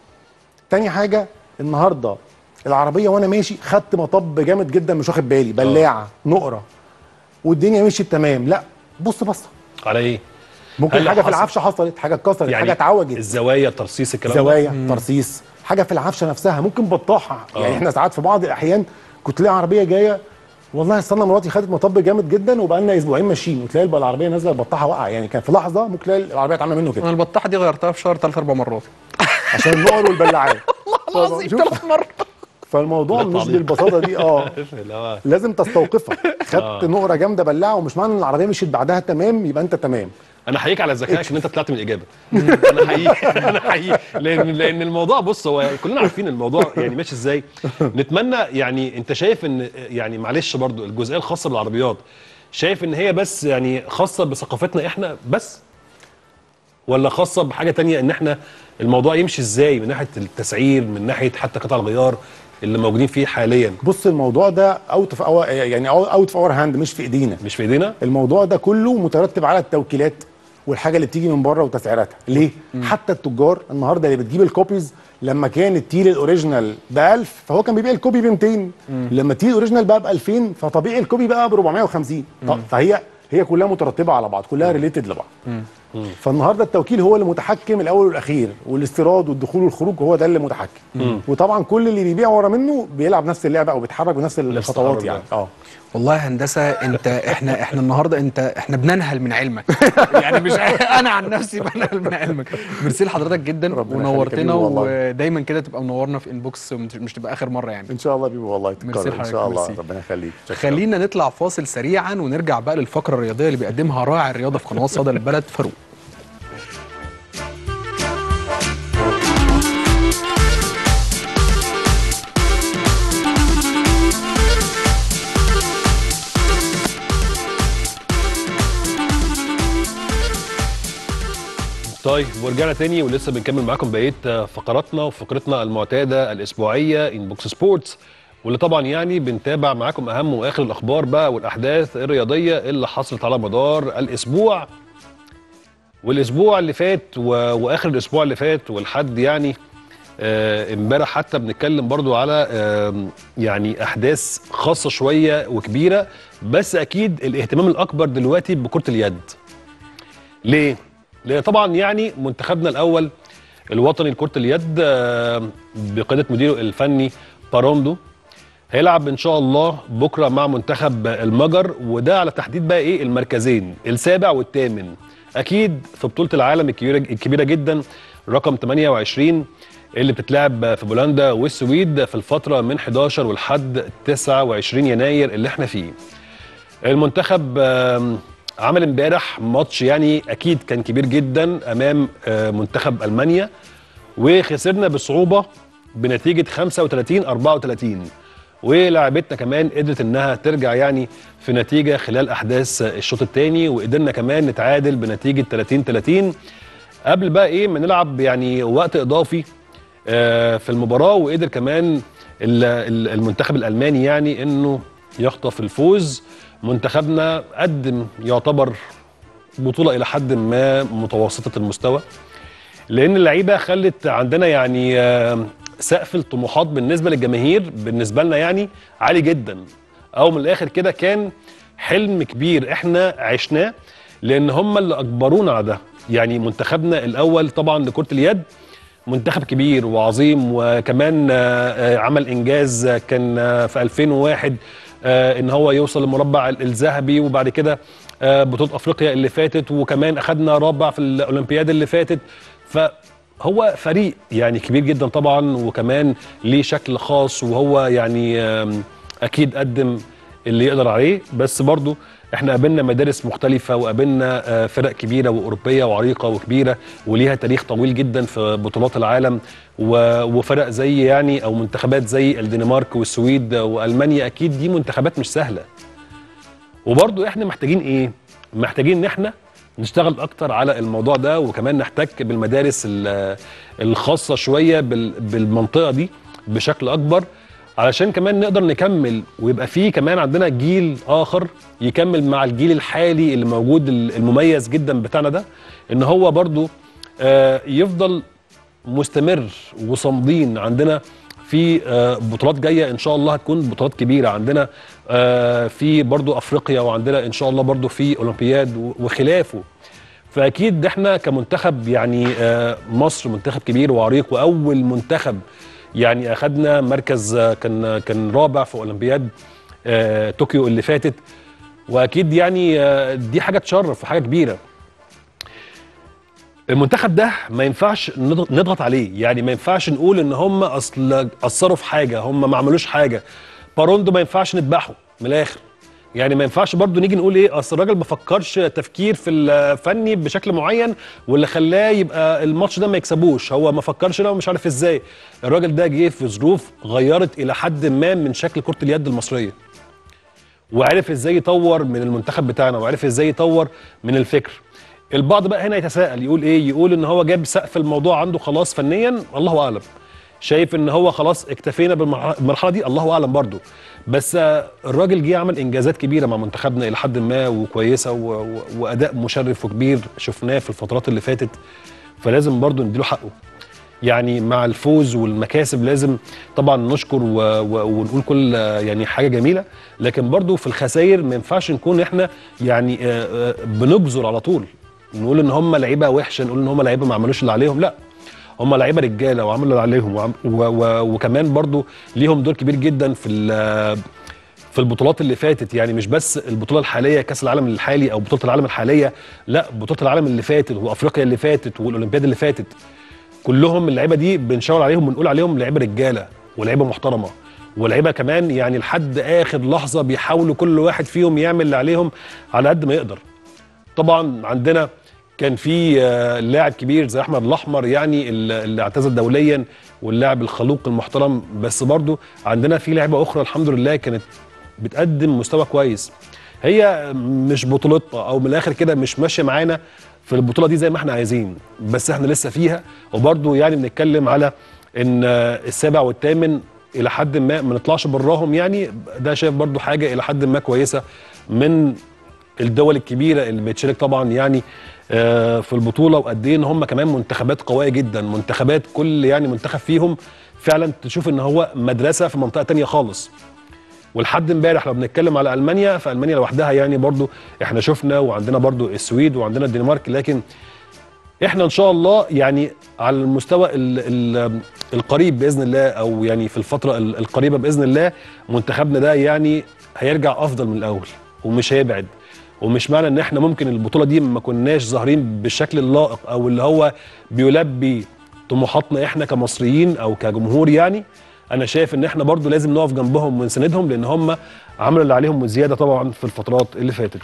تاني حاجه النهارده العربيه وانا ماشي خدت مطب جامد جدا مش واخد بالي بلاعه نقره والدنيا مشيت تمام لا بص بصه على ايه؟ ممكن هل حاجه في حصل- العفشه حصلت حاجه اتكسرت حاجه اتعوجت الزوايا ترصيص الكلام ده؟ زوايا ترصيص حاجه في العفشه نفسها ممكن بطاحه آه. يعني احنا ساعات في بعض الاحيان كنت تلاقي عربيه جايه والله استنى مراتي خدت مطب جامد جدا وبقى لنا اسبوعين ماشيين وتلاقي بقى العربيه نازله البطاحه واقعه يعني كان في لحظه ممكن تلاقي العربيه اتعمل منه كده انا البطاحه دي غيرتها في شهر ثلاث اربع مرات عشان النقر والبلاعات والله العظيم شوف. ثلاث مرات فالموضوع لا مش تعليق. بالبساطه دي اه اللي هو لازم تستوقفها خدت نقره جامده بلاعه ومش معنى ان العربيه مشيت بعدها تمام يبقى انت تمام انا احييك على ذكائك ان انت طلعت من الاجابه انا احييك انا احييك لان لان الموضوع بص هو كلنا عارفين الموضوع يعني ماشي ازاي نتمنى يعني انت شايف ان يعني معلش برضو الجزئيه الخاصه بالعربيات شايف ان هي بس يعني خاصه بثقافتنا احنا بس ولا خاصه بحاجه تانية ان احنا الموضوع يمشي ازاي من ناحيه التسعير من ناحيه حتى قطع الغيار اللي موجودين فيه حاليا بص الموضوع ده اوت اوف يعني اوت اوف اور هاند مش في ايدينا مش في ايدينا الموضوع ده كله مترتب على التوكيلات والحاجه اللي بتيجي من بره وتسعيراتها ليه حتى التجار النهارده اللي بتجيب الكوبيز لما كان التيل الاوريجينال ب 1000 فهو كان بيبيع الكوبي ب 200 لما التيل الاوريجينال بقى ب 2000 فطبيعي الكوبي بقى ب 450 طب فهي هي كلها مترتبه على بعض كلها ريليتد لبعض فالنهارده التوكيل هو اللي متحكم الاول والاخير والاستيراد والدخول والخروج هو ده اللي متحكم وطبعا كل اللي بيبيع ورا منه بيلعب نفس اللعبه او بيتحرك بنفس الخطوات التحرك يعني ده. اه والله يا هندسه انت احنا احنا النهارده انت احنا بننهل من علمك يعني مش انا عن نفسي بنهل من علمك ميرسي لحضرتك جدا ربنا يخليك يا ونورتنا بيبو والله. ودايما كده تبقى منورنا في انبوكس مش مش تبقى اخر مره يعني ان شاء الله بيبو والله ميرسي تتكرر ان لحضرتك، شاء الله ميرسي. ربنا يخليك شكراً. خلينا نطلع فاصل سريعا ونرجع بقى للفقره الرياضيه اللي بيقدمها راعي الرياضه في قناه صدى البلد فاروق طيب ورجعنا تاني ولسه بنكمل معاكم بقيه فقراتنا وفقرتنا المعتاده الاسبوعيه انبوكس سبورتس واللي طبعا يعني بنتابع معاكم اهم واخر الاخبار بقى والاحداث الرياضيه اللي حصلت على مدار الاسبوع والاسبوع اللي فات و... واخر الاسبوع اللي فات والحد يعني آه، امبارح حتى بنتكلم برضو على آم، يعني احداث خاصه شويه وكبيره بس اكيد الاهتمام الاكبر دلوقتي بكره اليد ليه؟ لان طبعا يعني منتخبنا الاول الوطني لكره اليد آه، بقياده مديره الفني باروندو هيلعب ان شاء الله بكره مع منتخب المجر وده على تحديد بقى ايه المركزين السابع والثامن اكيد في بطوله العالم الكبيره الكبيره جدا رقم 28 اللي بتتلعب في بولندا والسويد في الفتره من 11 ولحد 29 يناير اللي احنا فيه المنتخب آم، عمل امبارح ماتش يعني اكيد كان كبير جدا امام آه، منتخب المانيا وخسرنا بصعوبه بنتيجه 35 34 ولاعبتنا كمان قدرت انها ترجع يعني في نتيجه خلال احداث الشوط الثاني وقدرنا كمان نتعادل بنتيجه 30 30 قبل بقى ايه ما نلعب يعني وقت اضافي آه، في المباراه وقدر كمان ال- ال- المنتخب الالماني يعني انه يخطف الفوز منتخبنا قدم يعتبر بطوله الى حد ما متوسطه المستوى لان اللعيبه خلت عندنا يعني آه، سقف الطموحات بالنسبه للجماهير بالنسبه لنا يعني عالي جدا او من الاخر كده كان حلم كبير احنا عشناه لان هم اللي اجبرونا على ده يعني منتخبنا الاول طبعا لكره اليد منتخب كبير وعظيم وكمان آه، آه، عمل انجاز آه، كان آه، في 2001 آه، ان هو يوصل للمربع ال- الذهبي وبعد كده آه، بطوله افريقيا اللي فاتت وكمان اخذنا رابع في الاولمبياد اللي فاتت فهو فريق يعني كبير جدا طبعا وكمان ليه شكل خاص وهو يعني آم، اكيد قدم اللي يقدر عليه بس برضو احنا قابلنا مدارس مختلفة وقابلنا آه، فرق كبيرة وأوروبية وعريقة وكبيرة وليها تاريخ طويل جدا في بطولات العالم و- وفرق زي يعني أو منتخبات زي الدنمارك والسويد وألمانيا أكيد دي منتخبات مش سهلة وبرضو احنا محتاجين ايه محتاجين ان احنا نشتغل اكتر على الموضوع ده وكمان نحتك بالمدارس ال- الخاصه شويه بال- بالمنطقه دي بشكل اكبر علشان كمان نقدر نكمل ويبقى فيه كمان عندنا جيل اخر يكمل مع الجيل الحالي اللي موجود المميز جدا بتاعنا ده ان هو برضو آه، يفضل مستمر وصامدين عندنا في آه، بطولات جايه ان شاء الله هتكون بطولات كبيره عندنا آه، في برضو افريقيا وعندنا ان شاء الله برضو في اولمبياد و- وخلافه فاكيد احنا كمنتخب يعني آه، مصر منتخب كبير وعريق واول منتخب يعني اخذنا مركز آه، كان كان رابع في اولمبياد آه، طوكيو اللي فاتت واكيد يعني آه، دي حاجه تشرف وحاجه كبيره المنتخب ده ما ينفعش نضغ- نضغط عليه يعني ما ينفعش نقول ان هم اصل قصروا في حاجه هم ما عملوش حاجه باروندو ما ينفعش نذبحه من الاخر يعني ما ينفعش برضو نيجي نقول ايه اصل الراجل ما فكرش تفكير في الفني بشكل معين واللي خلاه يبقى الماتش ده ما يكسبوش هو ما فكرش لا مش عارف ازاي الراجل ده جه في ظروف غيرت الى حد ما من شكل كره اليد المصريه وعرف ازاي يطور من المنتخب بتاعنا وعرف ازاي يطور من الفكر البعض بقى هنا يتساءل يقول ايه يقول ان هو جاب سقف الموضوع عنده خلاص فنيا الله اعلم شايف ان هو خلاص اكتفينا بالمرح- بالمرحله دي الله اعلم برضو بس آه، الراجل جه عمل انجازات كبيره مع منتخبنا الى حد ما وكويسه و... و... واداء مشرف وكبير شفناه في الفترات اللي فاتت فلازم برضو نديله حقه يعني مع الفوز والمكاسب لازم طبعا نشكر و... و... ونقول كل آه، يعني حاجه جميله لكن برضو في الخسائر ما ينفعش نكون احنا يعني آه، آه، بنجزر على طول نقول ان هم لعيبه وحشه نقول ان هم لعيبه ما عملوش اللي عليهم لا هم لعيبه رجاله وعملوا اللي عليهم وعم... و... و... وكمان برضو ليهم دور كبير جدا في ال... في البطولات اللي فاتت يعني مش بس البطوله الحاليه كاس العالم الحالي او بطوله العالم الحاليه لا بطوله العالم اللي فاتت وافريقيا اللي فاتت والاولمبياد اللي فاتت كلهم اللعيبه دي بنشاور عليهم بنقول عليهم لعيبه رجاله ولعيبه محترمه ولعيبه كمان يعني لحد اخر لحظه بيحاولوا كل واحد فيهم يعمل اللي عليهم على قد ما يقدر طبعا عندنا كان في آه، لاعب كبير زي احمد الاحمر يعني اللي اللي اعتزل دوليا واللاعب الخلوق المحترم بس برضو عندنا في لعيبه اخرى الحمد لله كانت بتقدم مستوى كويس هي مش بطولتنا او من الاخر كده مش ماشيه معانا في البطوله دي زي ما احنا عايزين بس احنا لسه فيها وبرضو يعني بنتكلم على ان آه، السابع والثامن الى حد ما ما نطلعش براهم يعني ده شايف برضو حاجه الى حد ما كويسه من الدول الكبيره اللي بتشارك طبعا يعني آه، في البطوله وقد ايه ان هم كمان منتخبات قويه جدا منتخبات كل يعني منتخب فيهم فعلا تشوف ان هو مدرسه في منطقه تانية خالص ولحد امبارح لو بنتكلم على المانيا فالمانيا لوحدها يعني برضو احنا شفنا وعندنا برضو السويد وعندنا الدنمارك لكن احنا ان شاء الله يعني على المستوى ال ال القريب باذن الله او يعني في الفتره ال- القريبه باذن الله منتخبنا ده يعني هيرجع افضل من الاول ومش هيبعد ومش معنى ان احنا ممكن البطوله دي ما كناش ظاهرين بالشكل اللائق او اللي هو بيلبي طموحاتنا احنا كمصريين او كجمهور يعني انا شايف ان احنا برضو لازم نقف جنبهم ونساندهم لان هم عملوا اللي عليهم وزياده طبعا في الفترات اللي فاتت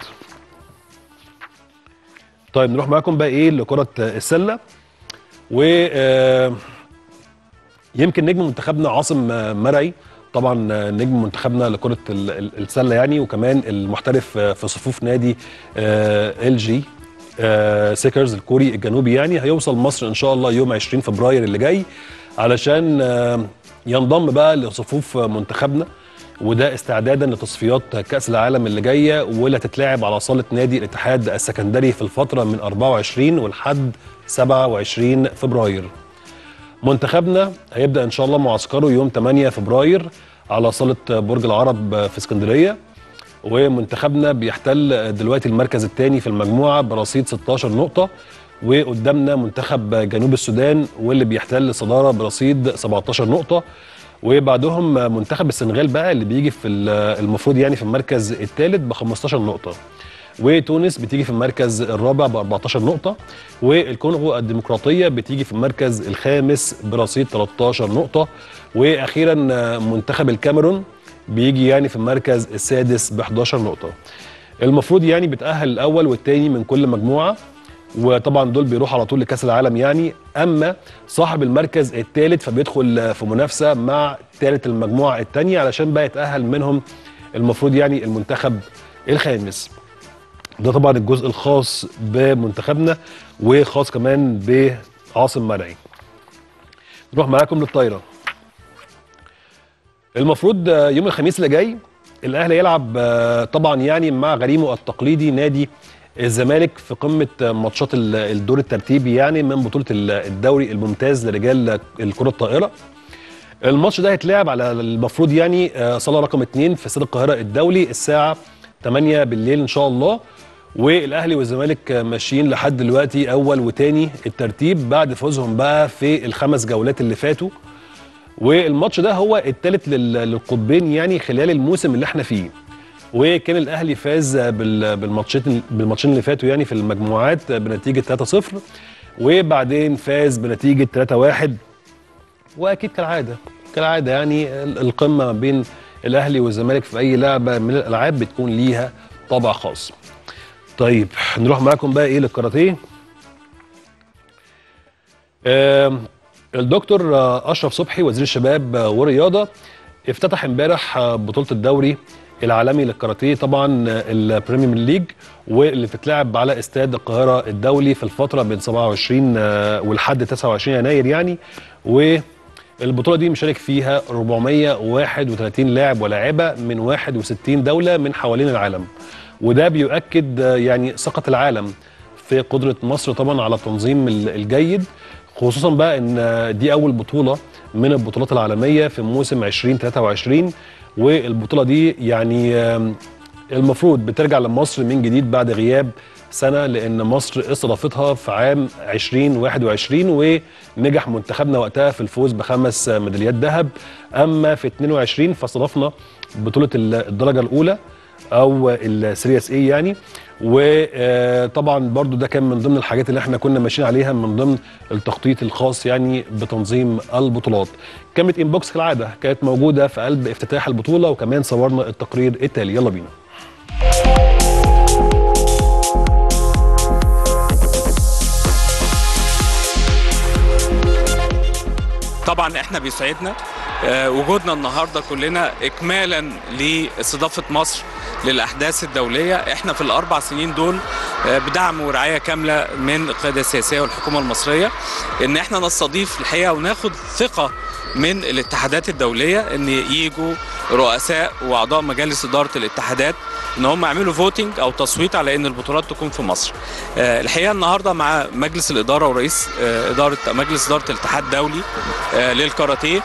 طيب نروح معاكم بقى ايه لكره السله و آه، يمكن نجم منتخبنا عاصم آه، مرعي طبعا آه، نجم منتخبنا لكره ال- ال- السله يعني وكمان المحترف آه، في صفوف نادي ال جي سيكرز الكوري الجنوبي يعني هيوصل مصر ان شاء الله يوم 20 فبراير اللي جاي علشان آه، ينضم بقى لصفوف منتخبنا وده استعدادا لتصفيات كأس العالم اللي جاية واللي هتتلعب على صالة نادي الاتحاد السكندري في الفترة من 24 ولحد 27 فبراير منتخبنا هيبدأ إن شاء الله معسكره يوم 8 فبراير على صالة برج العرب في اسكندرية ومنتخبنا بيحتل دلوقتي المركز الثاني في المجموعة برصيد 16 نقطة وقدامنا منتخب جنوب السودان واللي بيحتل الصدارة برصيد 17 نقطة وبعدهم منتخب السنغال بقى اللي بيجي في ال- المفروض يعني في المركز الثالث ب 15 نقطة وتونس بتيجي في المركز الرابع ب 14 نقطة والكونغو الديمقراطية بتيجي في المركز الخامس برصيد 13 نقطة وأخيرا منتخب الكاميرون بيجي يعني في المركز السادس ب 11 نقطة المفروض يعني بيتأهل الأول والتاني من كل مجموعة وطبعا دول بيروحوا على طول لكاس العالم يعني اما صاحب المركز الثالث فبيدخل في منافسه مع ثالث المجموعه الثانيه علشان بقى يتاهل منهم المفروض يعني المنتخب الخامس ده طبعا الجزء الخاص بمنتخبنا وخاص كمان بعاصم مرعي نروح معاكم للطايره المفروض آه، يوم الخميس اللي جاي الاهلي يلعب آه، طبعا يعني مع غريمه التقليدي نادي الزمالك في قمه آه، ماتشات ال- الدور الترتيبي يعني من بطوله ال- الدوري الممتاز لرجال الكره الطائره الماتش ده هيتلعب على المفروض يعني آه، صاله رقم 2 في استاد القاهره الدولي الساعه 8 بالليل ان شاء الله والاهلي والزمالك آه، ماشيين لحد دلوقتي اول وتاني الترتيب بعد فوزهم بقى في الخمس جولات اللي فاتوا والماتش ده هو الثالث للقطبين يعني خلال الموسم اللي احنا فيه وكان الاهلي فاز بال- بالماتشين بالماتشين اللي فاتوا يعني في المجموعات بنتيجه 3-0 وبعدين فاز بنتيجه 3-1 واكيد كالعاده كالعاده يعني ال- القمه ما بين الاهلي والزمالك في اي لعبه من الالعاب بتكون ليها طابع خاص. طيب نروح معاكم بقى ايه للكاراتيه. آم، الدكتور آه، اشرف صبحي وزير الشباب آه، والرياضه افتتح امبارح آه، بطوله الدوري العالمي للكاراتيه طبعا آه، البريميوم ليج واللي بتتلعب على استاد القاهره الدولي في الفتره بين 27 آه، ولحد 29 يناير يعني والبطوله دي مشارك فيها 431 لاعب ولاعبه من 61 دوله من حوالين العالم وده بيؤكد آه، يعني ثقه العالم في قدره مصر طبعا على التنظيم ال- الجيد خصوصا بقى ان دي اول بطوله من البطولات العالميه في موسم 2023 والبطوله دي يعني آم، المفروض بترجع لمصر من جديد بعد غياب سنه لان مصر استضافتها في عام 2021 ونجح منتخبنا وقتها في الفوز بخمس ميداليات ذهب اما في 22 فاستضفنا بطوله الدرجه الاولى او السيريس اي يعني وطبعا برضو ده كان من ضمن الحاجات اللي احنا كنا ماشيين عليها من ضمن التخطيط الخاص يعني بتنظيم البطولات كاميرا انبوكس كالعاده كانت موجوده في قلب افتتاح البطوله وكمان صورنا التقرير التالي يلا بينا طبعا احنا بيسعدنا آه، وجودنا النهارده كلنا اكمالا لاستضافه مصر للاحداث الدوليه احنا في الاربع سنين دول آه، بدعم ورعايه كامله من القياده السياسيه والحكومه المصريه ان احنا نستضيف الحقيقه وناخد ثقه من الاتحادات الدوليه ان يجوا رؤساء واعضاء مجالس اداره الاتحادات ان هم يعملوا فوتنج او تصويت على ان البطولات تكون في مصر. آه، الحقيقه النهارده مع مجلس الاداره ورئيس آه، اداره مجلس اداره الاتحاد الدولي آه، للكاراتيه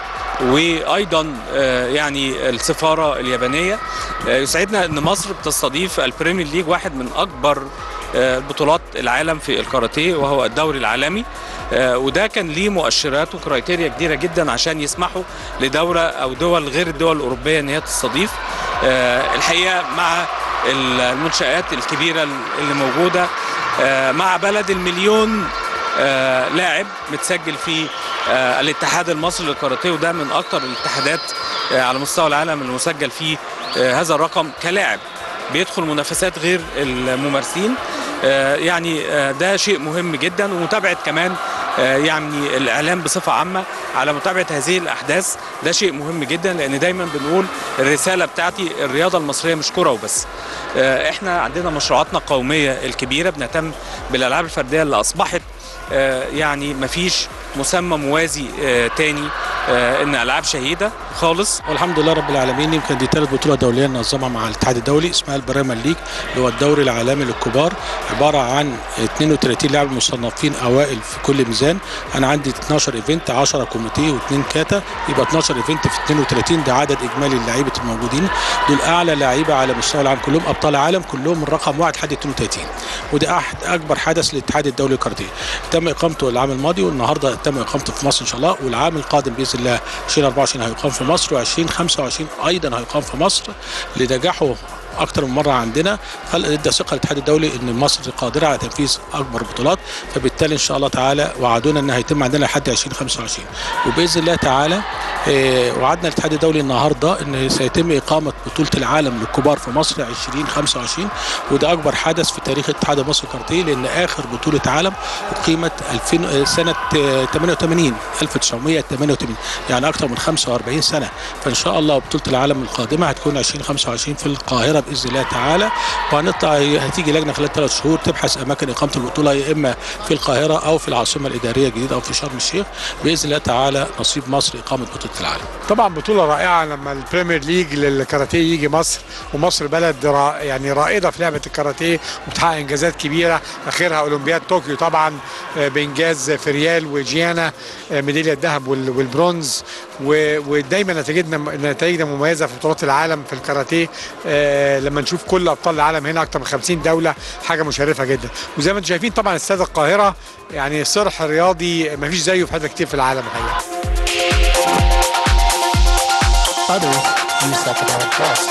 وايضا آه، يعني السفاره اليابانيه آه، يسعدنا ان مصر بتستضيف البريمير ليج واحد من اكبر آه، بطولات العالم في الكاراتيه وهو الدوري العالمي آه، وده كان ليه مؤشرات وكرايتيريا كبيره جدا عشان يسمحوا لدوله او دول غير الدول الاوروبيه ان هي تستضيف آه، الحقيقه مع المنشات الكبيره اللي موجوده آه، مع بلد المليون آه، لاعب متسجل في آه، الاتحاد المصري للكاراتيه وده من اكثر الاتحادات آه، على مستوى العالم اللي مسجل فيه آه، هذا الرقم كلاعب بيدخل منافسات غير الممارسين آه، يعني آه، ده شيء مهم جدا ومتابعه كمان آه، يعني الاعلام بصفه عامه على متابعه هذه الاحداث ده شيء مهم جدا لان دايما بنقول الرساله بتاعتي الرياضه المصريه مش كره وبس آه، احنا عندنا مشروعاتنا القوميه الكبيره بنهتم بالالعاب الفرديه اللي اصبحت آه، يعني مفيش مسمى موازي آه، تاني آه، ان العاب شهيده خالص والحمد لله رب العالمين يمكن دي ثالث بطوله دوليه ننظمها مع الاتحاد الدولي اسمها البريمير ليج اللي هو الدوري العالمي للكبار عباره عن 32 لاعب مصنفين اوائل في كل ميزان انا عندي 12 ايفنت 10 كوميتيه واثنين كاتا يبقى 12 ايفنت في 32 ده عدد اجمالي اللعيبه الموجودين دول اعلى لعيبه على مستوى العالم كلهم ابطال عالم كلهم من رقم واحد لحد 32 وده احد اكبر حدث للاتحاد الدولي للكاراتيه تم اقامته العام الماضي والنهارده تم اقامته في مصر ان شاء الله والعام القادم باذن الله 2024 هيقام في مصر و2025 ايضا هيقام في مصر لنجاحه اكتر من مره عندنا ادى ثقه للاتحاد الدولي ان مصر قادره على تنفيذ اكبر بطولات فبالتالي ان شاء الله تعالى وعدونا ان هيتم عندنا لحد 2025 وباذن الله تعالى آه، وعدنا الاتحاد الدولي النهارده ان سيتم اقامه بطوله العالم للكبار في مصر 2025 وده اكبر حدث في تاريخ الاتحاد المصري للكاراتيه لان اخر بطوله عالم اقيمت 2000 آه، سنه آه، 88 1988 يعني اكثر من 45 سنه فان شاء الله بطوله العالم القادمه هتكون 2025 في القاهره باذن الله تعالى وهنطلع هتيجي لجنه خلال ثلاث شهور تبحث اماكن اقامه البطوله يا اما في القاهره او في العاصمه الاداريه الجديده او في شرم الشيخ باذن الله تعالى نصيب مصر اقامه بطوله العالم طبعا بطولة رائعة لما البريمير ليج للكاراتيه يجي مصر ومصر بلد را يعني رائدة في لعبة الكاراتيه وبتحقق انجازات كبيرة اخرها اولمبياد طوكيو طبعا آه، بانجاز فريال وجيانا آه، ميدالية الذهب وال- والبرونز و- ودايما نتائجنا نتائجنا مميزة في بطولات العالم في الكاراتيه آه، لما نشوف كل ابطال العالم هنا اكتر من 50 دولة حاجة مشرفة جدا وزي ما انتم شايفين طبعا استاد القاهرة يعني صرح رياضي مفيش زيه في حتت كتير في العالم الحقيقة Others use Sacramento Plus.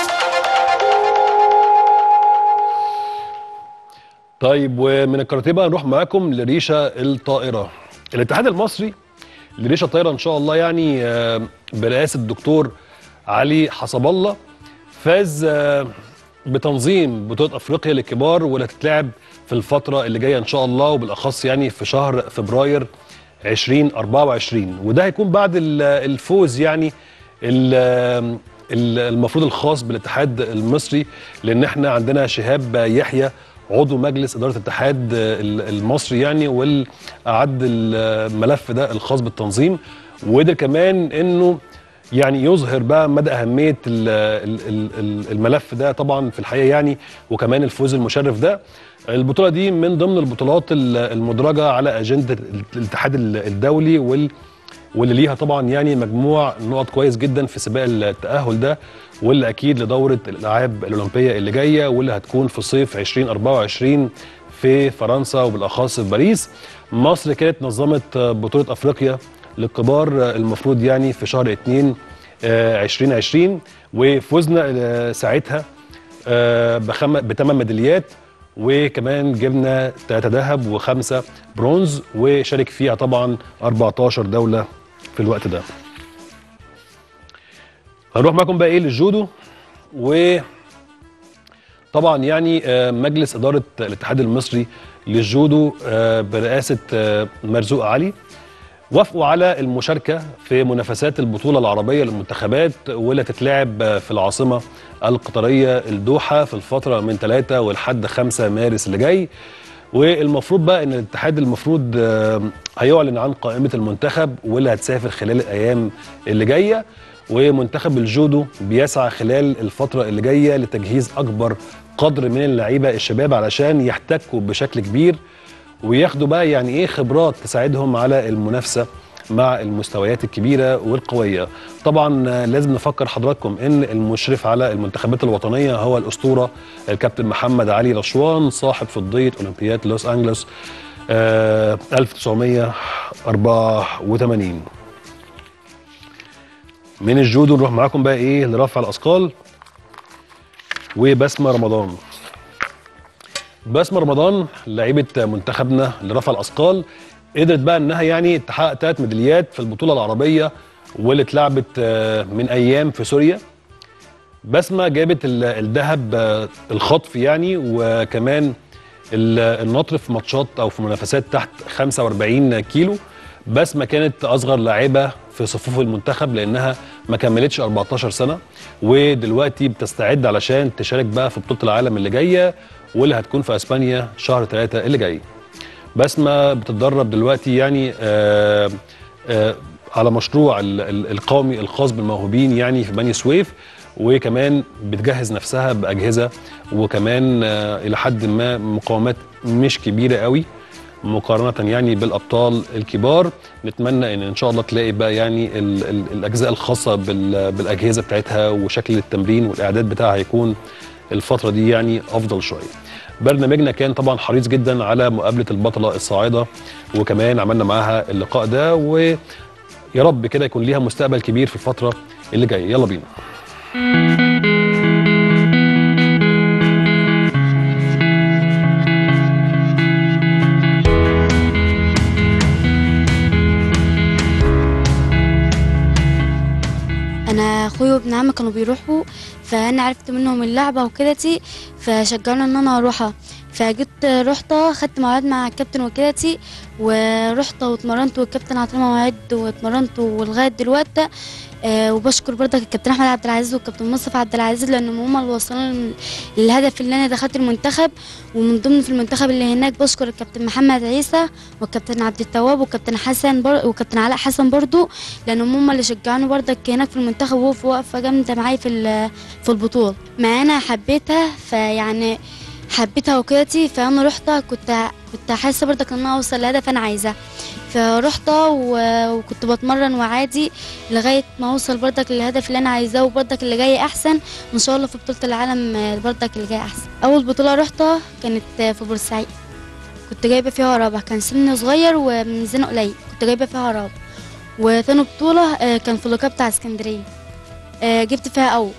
طيب ومن الكاراتيه بقى نروح معاكم لريشه الطائره الاتحاد المصري لريشه الطائره ان شاء الله يعني آه، برئاسه الدكتور علي حسب الله فاز آه، بتنظيم بطوله افريقيا للكبار واللي هتتلعب في الفتره اللي جايه ان شاء الله وبالاخص يعني في شهر فبراير 2024 وده هيكون بعد ال- الفوز يعني ال- ال- المفروض الخاص بالاتحاد المصري لان احنا عندنا شهاب يحيى عضو مجلس اداره الاتحاد ال- المصري يعني واللي اعد الملف ده الخاص بالتنظيم وقدر كمان انه يعني يظهر بقى مدى اهميه ال- ال- ال- ال- الملف ده طبعا في الحقيقه يعني وكمان الفوز المشرف ده البطوله دي من ضمن البطولات ال- المدرجه على اجنده الاتحاد الدولي وال واللي ليها طبعا يعني مجموع نقط كويس جدا في سباق التأهل ده واللي أكيد لدورة الألعاب الأولمبية اللي جاية واللي هتكون في صيف 2024 في فرنسا وبالأخص في باريس مصر كانت نظمت بطولة أفريقيا للكبار المفروض يعني في شهر 2 آه، 2020 وفزنا آه، ساعتها آه، بخم... بثمان ميداليات وكمان جبنا ثلاثة ذهب وخمسة برونز وشارك فيها طبعا 14 دولة في الوقت ده هنروح معاكم بقى ايه للجودو و طبعا يعني آه، مجلس إدارة الاتحاد المصري للجودو آه، برئاسة آه، مرزوق علي وافقوا على المشاركة في منافسات البطولة العربية للمنتخبات واللي هتتلعب في العاصمة القطرية الدوحة في الفترة من 3 ولحد 5 مارس اللي جاي والمفروض بقى ان الاتحاد المفروض آه، هيعلن عن قائمة المنتخب واللي هتسافر خلال الأيام اللي جاية ومنتخب الجودو بيسعى خلال الفترة اللي جاية لتجهيز أكبر قدر من اللعيبة الشباب علشان يحتكوا بشكل كبير وياخدوا بقى يعني ايه خبرات تساعدهم على المنافسه مع المستويات الكبيره والقويه طبعا آه، لازم نفكر حضراتكم ان المشرف على المنتخبات الوطنيه هو الاسطوره الكابتن محمد علي رشوان صاحب فضيه اولمبياد لوس انجلوس آه 1984 من الجودو نروح معاكم بقى ايه لرفع الاثقال وبسمه رمضان بسمة رمضان لعيبة منتخبنا لرفع الأثقال قدرت بقى إنها يعني تحقق ثلاث ميداليات في البطولة العربية واللي اتلعبت آه، من أيام في سوريا بسمة جابت ال- الذهب آه، الخطف يعني وكمان ال- النطر في ماتشات أو في منافسات تحت 45 كيلو بسمة كانت أصغر لاعبة في صفوف المنتخب لأنها ما كملتش 14 سنة ودلوقتي بتستعد علشان تشارك بقى في بطولة العالم اللي جاية واللي هتكون في اسبانيا شهر ثلاثة اللي جاي بسمة بتتدرب دلوقتي يعني آه آه على مشروع ال- ال- القومي الخاص بالموهوبين يعني في بني سويف وكمان بتجهز نفسها بأجهزة وكمان آه إلى حد ما مقاومات مش كبيرة قوي مقارنة يعني بالأبطال الكبار نتمنى إن إن شاء الله تلاقي بقى يعني ال ال الأجزاء الخاصة بال بالأجهزة بتاعتها وشكل التمرين والإعداد بتاعها هيكون الفترة دي يعني أفضل شوية برنامجنا كان طبعا حريص جدا على مقابلة البطلة الصاعدة وكمان عملنا معاها اللقاء ده ويا رب كده يكون ليها مستقبل كبير في الفترة اللي جاية يلا بينا انا اخويا وابن عمي كانوا بيروحوا فانا عرفت منهم اللعبه وكدتي فشجعوني ان انا اروحها فجيت رحت خدت مواعيد مع الكابتن وكدتي ورحت واتمرنت والكابتن عطاني مواعيد واتمرنت ولغايه دلوقتي آه وبشكر برضك الكابتن احمد عبد العزيز والكابتن مصطفى عبد العزيز لانهم هم اللي وصلوني للهدف اللي انا دخلت المنتخب ومن ضمن في المنتخب اللي هناك بشكر الكابتن محمد عيسى والكابتن عبد التواب والكابتن حسن بر... والكابتن علاء حسن برضو لانهم هم اللي شجعوني برضك هناك في المنتخب وقفوا واقفه جامده معايا في ال- في البطوله مع انا حبيتها فيعني حبيتها وكدتي فانا رحت كنت كنت حاسه برضك ان انا اوصل لهدف انا عايزاه فرحت و- وكنت بتمرن وعادي لغايه ما اوصل برضك للهدف اللي انا عايزاه وبرضك اللي جاي احسن وان شاء الله في بطوله العالم آه، برضك اللي جاي احسن اول بطوله رحتها كانت آه، في بورسعيد كنت جايبه فيها رابع كان سني صغير وميزاني قليل كنت جايبه فيها رابع وتاني بطوله آه، كان في اللقاء بتاع اسكندريه آه، جبت فيها اول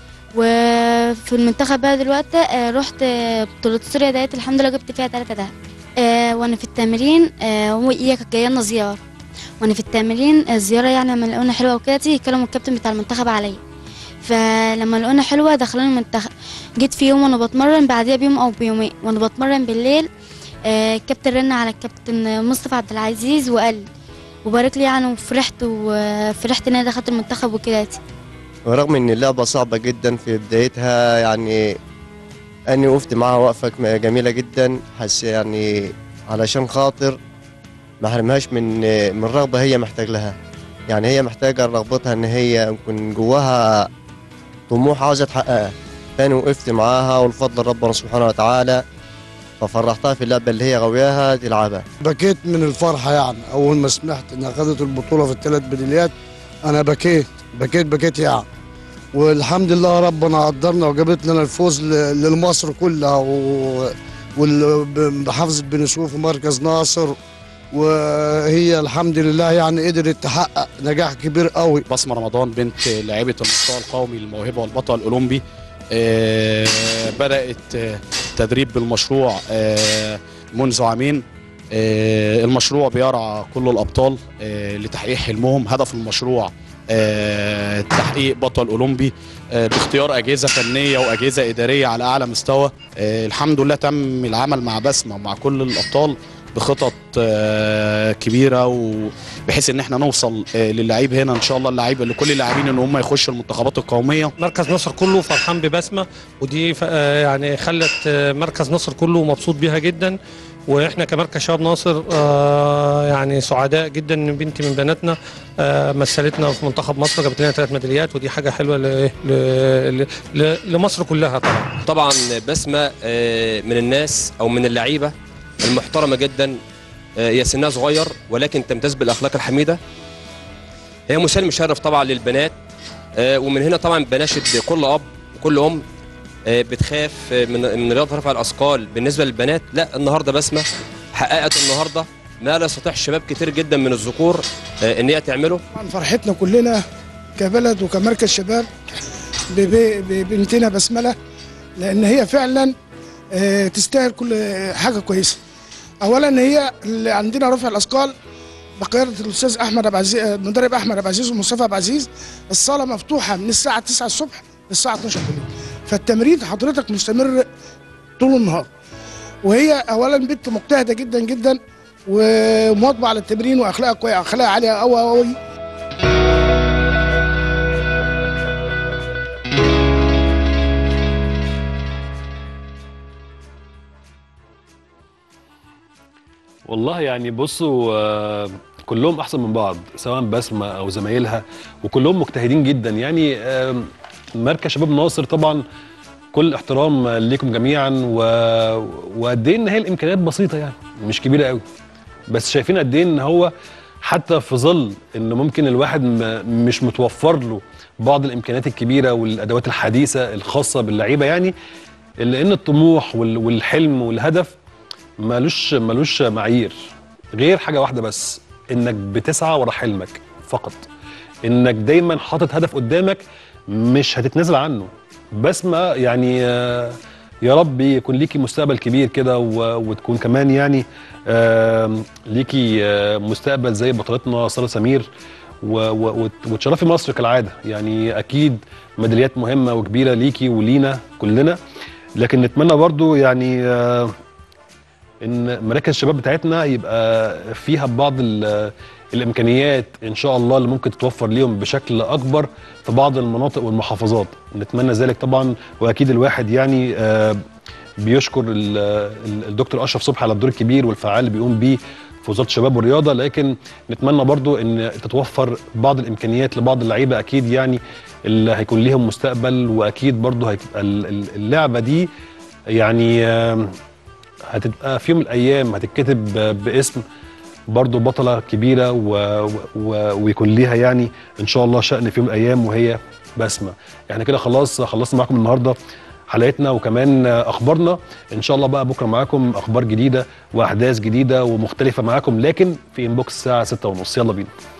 وفي المنتخب بقى دلوقتي آه، رحت آه، بطولة سوريا ديت الحمد لله جبت فيها تلاتة دهب آه، وانا في التمرين آه، هو هي كانت جايه لنا زياره وانا في التمرين آه، الزياره يعني لما لقونا حلوه وكده كلموا الكابتن بتاع المنتخب عليا فلما لقونا حلوه دخلوني المنتخب جيت في يوم وانا بتمرن بعديها بيوم او بيومين وانا بتمرن بالليل آه، الكابتن رن على الكابتن مصطفى عبد العزيز وقال لي وبارك لي يعني وفرحت وفرحت ان انا دخلت المنتخب وكده ورغم ان اللعبه صعبه جدا في بدايتها يعني اني وقفت معاها وقفه كم- جميله جدا حس يعني علشان خاطر ما حرمهاش من من رغبه هي محتاج لها يعني هي محتاجه رغبتها ان هي يكون جواها طموح عاوزه تحققها تاني وقفت معاها والفضل ربنا سبحانه وتعالى ففرحتها في اللعبه اللي هي غاوياها تلعبها بكيت من الفرحة يعني أول ما سمعت إنها خدت البطولة في الثلاث بدليات أنا بكيت بكيت بكيت يعني والحمد لله ربنا قدرنا وجابت لنا الفوز ل- لمصر كلها و... وبحافظة بن سويف ومركز ناصر وهي الحمد لله يعني قدرت تحقق نجاح كبير قوي بسمة رمضان بنت لاعبة المستوى القومي للموهبة والبطل الأولمبي آه، بدأت آه، تدريب بالمشروع آه، منذ عامين آه، المشروع بيرعى كل الأبطال آه، لتحقيق حلمهم هدف المشروع آه، تحقيق بطل أولمبي آه، باختيار أجهزة فنية وأجهزة إدارية على أعلى مستوى آه، الحمد لله تم العمل مع بسمة ومع كل الأبطال بخطط آه، كبيرة وبحيث ان احنا نوصل آه، للعيب هنا ان شاء الله اللعيبه لكل اللاعبين ان هم يخشوا المنتخبات القوميه مركز نصر كله فرحان ببسمه ودي ف- آه يعني خلت آه، مركز نصر كله مبسوط بيها جدا واحنا كمركز شباب ناصر آه يعني سعداء جدا ان بنت من بناتنا آه مثلتنا في منتخب مصر جابت لنا ثلاث ميداليات ودي حاجه حلوه ل- ل- ل- لمصر كلها طبعا طبعا بسمة آه، من الناس او من اللعيبه المحترمه جدا آه، هي سنها صغير ولكن تمتاز بالاخلاق الحميده هي مثال مشرف طبعا للبنات آه، ومن هنا طبعا بناشد كل اب وكل ام آه، بتخاف آه، من من رياضه رفع الاثقال بالنسبه للبنات لا النهارده بسمه حققت النهارده ما لا يستطيع شباب كتير جدا من الذكور آه، ان هي تعمله طبعا فرحتنا كلنا كبلد وكمركز شباب بب- ببنتنا بسمله لان هي فعلا آه، تستاهل كل حاجه كويسه اولا هي اللي عندنا رفع الاثقال بقياده الاستاذ احمد عبد العزيز المدرب احمد عبد العزيز ومصطفى عبد العزيز الصاله مفتوحه من الساعه 9 الصبح للساعه 12 بالليل فالتمرين حضرتك مستمر طول النهار وهي اولا بنت مجتهده جدا جدا ومواظبه على التمرين واخلاقها كويسه اخلاقها عاليه قوي قوي والله يعني بصوا آه، كلهم احسن من بعض سواء بسمه او زمايلها وكلهم مجتهدين جدا يعني آم، مركز شباب ناصر طبعا كل احترام ليكم جميعا و... وقد ايه ان هي الامكانيات بسيطه يعني مش كبيره قوي بس شايفين قد ايه ان هو حتى في ظل ان ممكن الواحد م... مش متوفر له بعض الامكانيات الكبيره والادوات الحديثه الخاصه باللعيبه يعني الا ان الطموح وال... والحلم والهدف ملوش ملوش معايير غير حاجه واحده بس انك بتسعى ورا حلمك فقط انك دايما حاطط هدف قدامك مش هتتنازل عنه بسمة يعني آه، يا رب يكون ليكي مستقبل كبير كده و- وتكون كمان يعني آم، ليكي آه، مستقبل زي بطلتنا ساره سمير و- و- وت- وتشرفي مصر كالعاده يعني اكيد ميداليات مهمه وكبيره ليكي ولينا كلنا لكن نتمنى برضو يعني آه، ان مراكز الشباب بتاعتنا يبقى فيها بعض ال- الامكانيات ان شاء الله اللي ممكن تتوفر ليهم بشكل اكبر في بعض المناطق والمحافظات نتمنى ذلك طبعا واكيد الواحد يعني آه بيشكر ال- ال- الدكتور اشرف صبحي على الدور الكبير والفعال اللي بيقوم بيه في وزاره الشباب والرياضه لكن نتمنى برضو ان تتوفر بعض الامكانيات لبعض اللعيبه اكيد يعني اللي هيكون ليهم مستقبل واكيد برضو هتبقى ال- ال- اللعبه دي يعني آم، هتبقى في يوم من الايام هتتكتب ب- باسم برضو بطله كبيره و... و... ويكون ليها يعني ان شاء الله شأن في يوم من الايام وهي بسمه احنا كده خلاص خلصنا معاكم النهارده حلقتنا وكمان اخبارنا ان شاء الله بقى بكره معاكم اخبار جديده واحداث جديده ومختلفه معاكم لكن في انبوكس الساعه 6:30 يلا بينا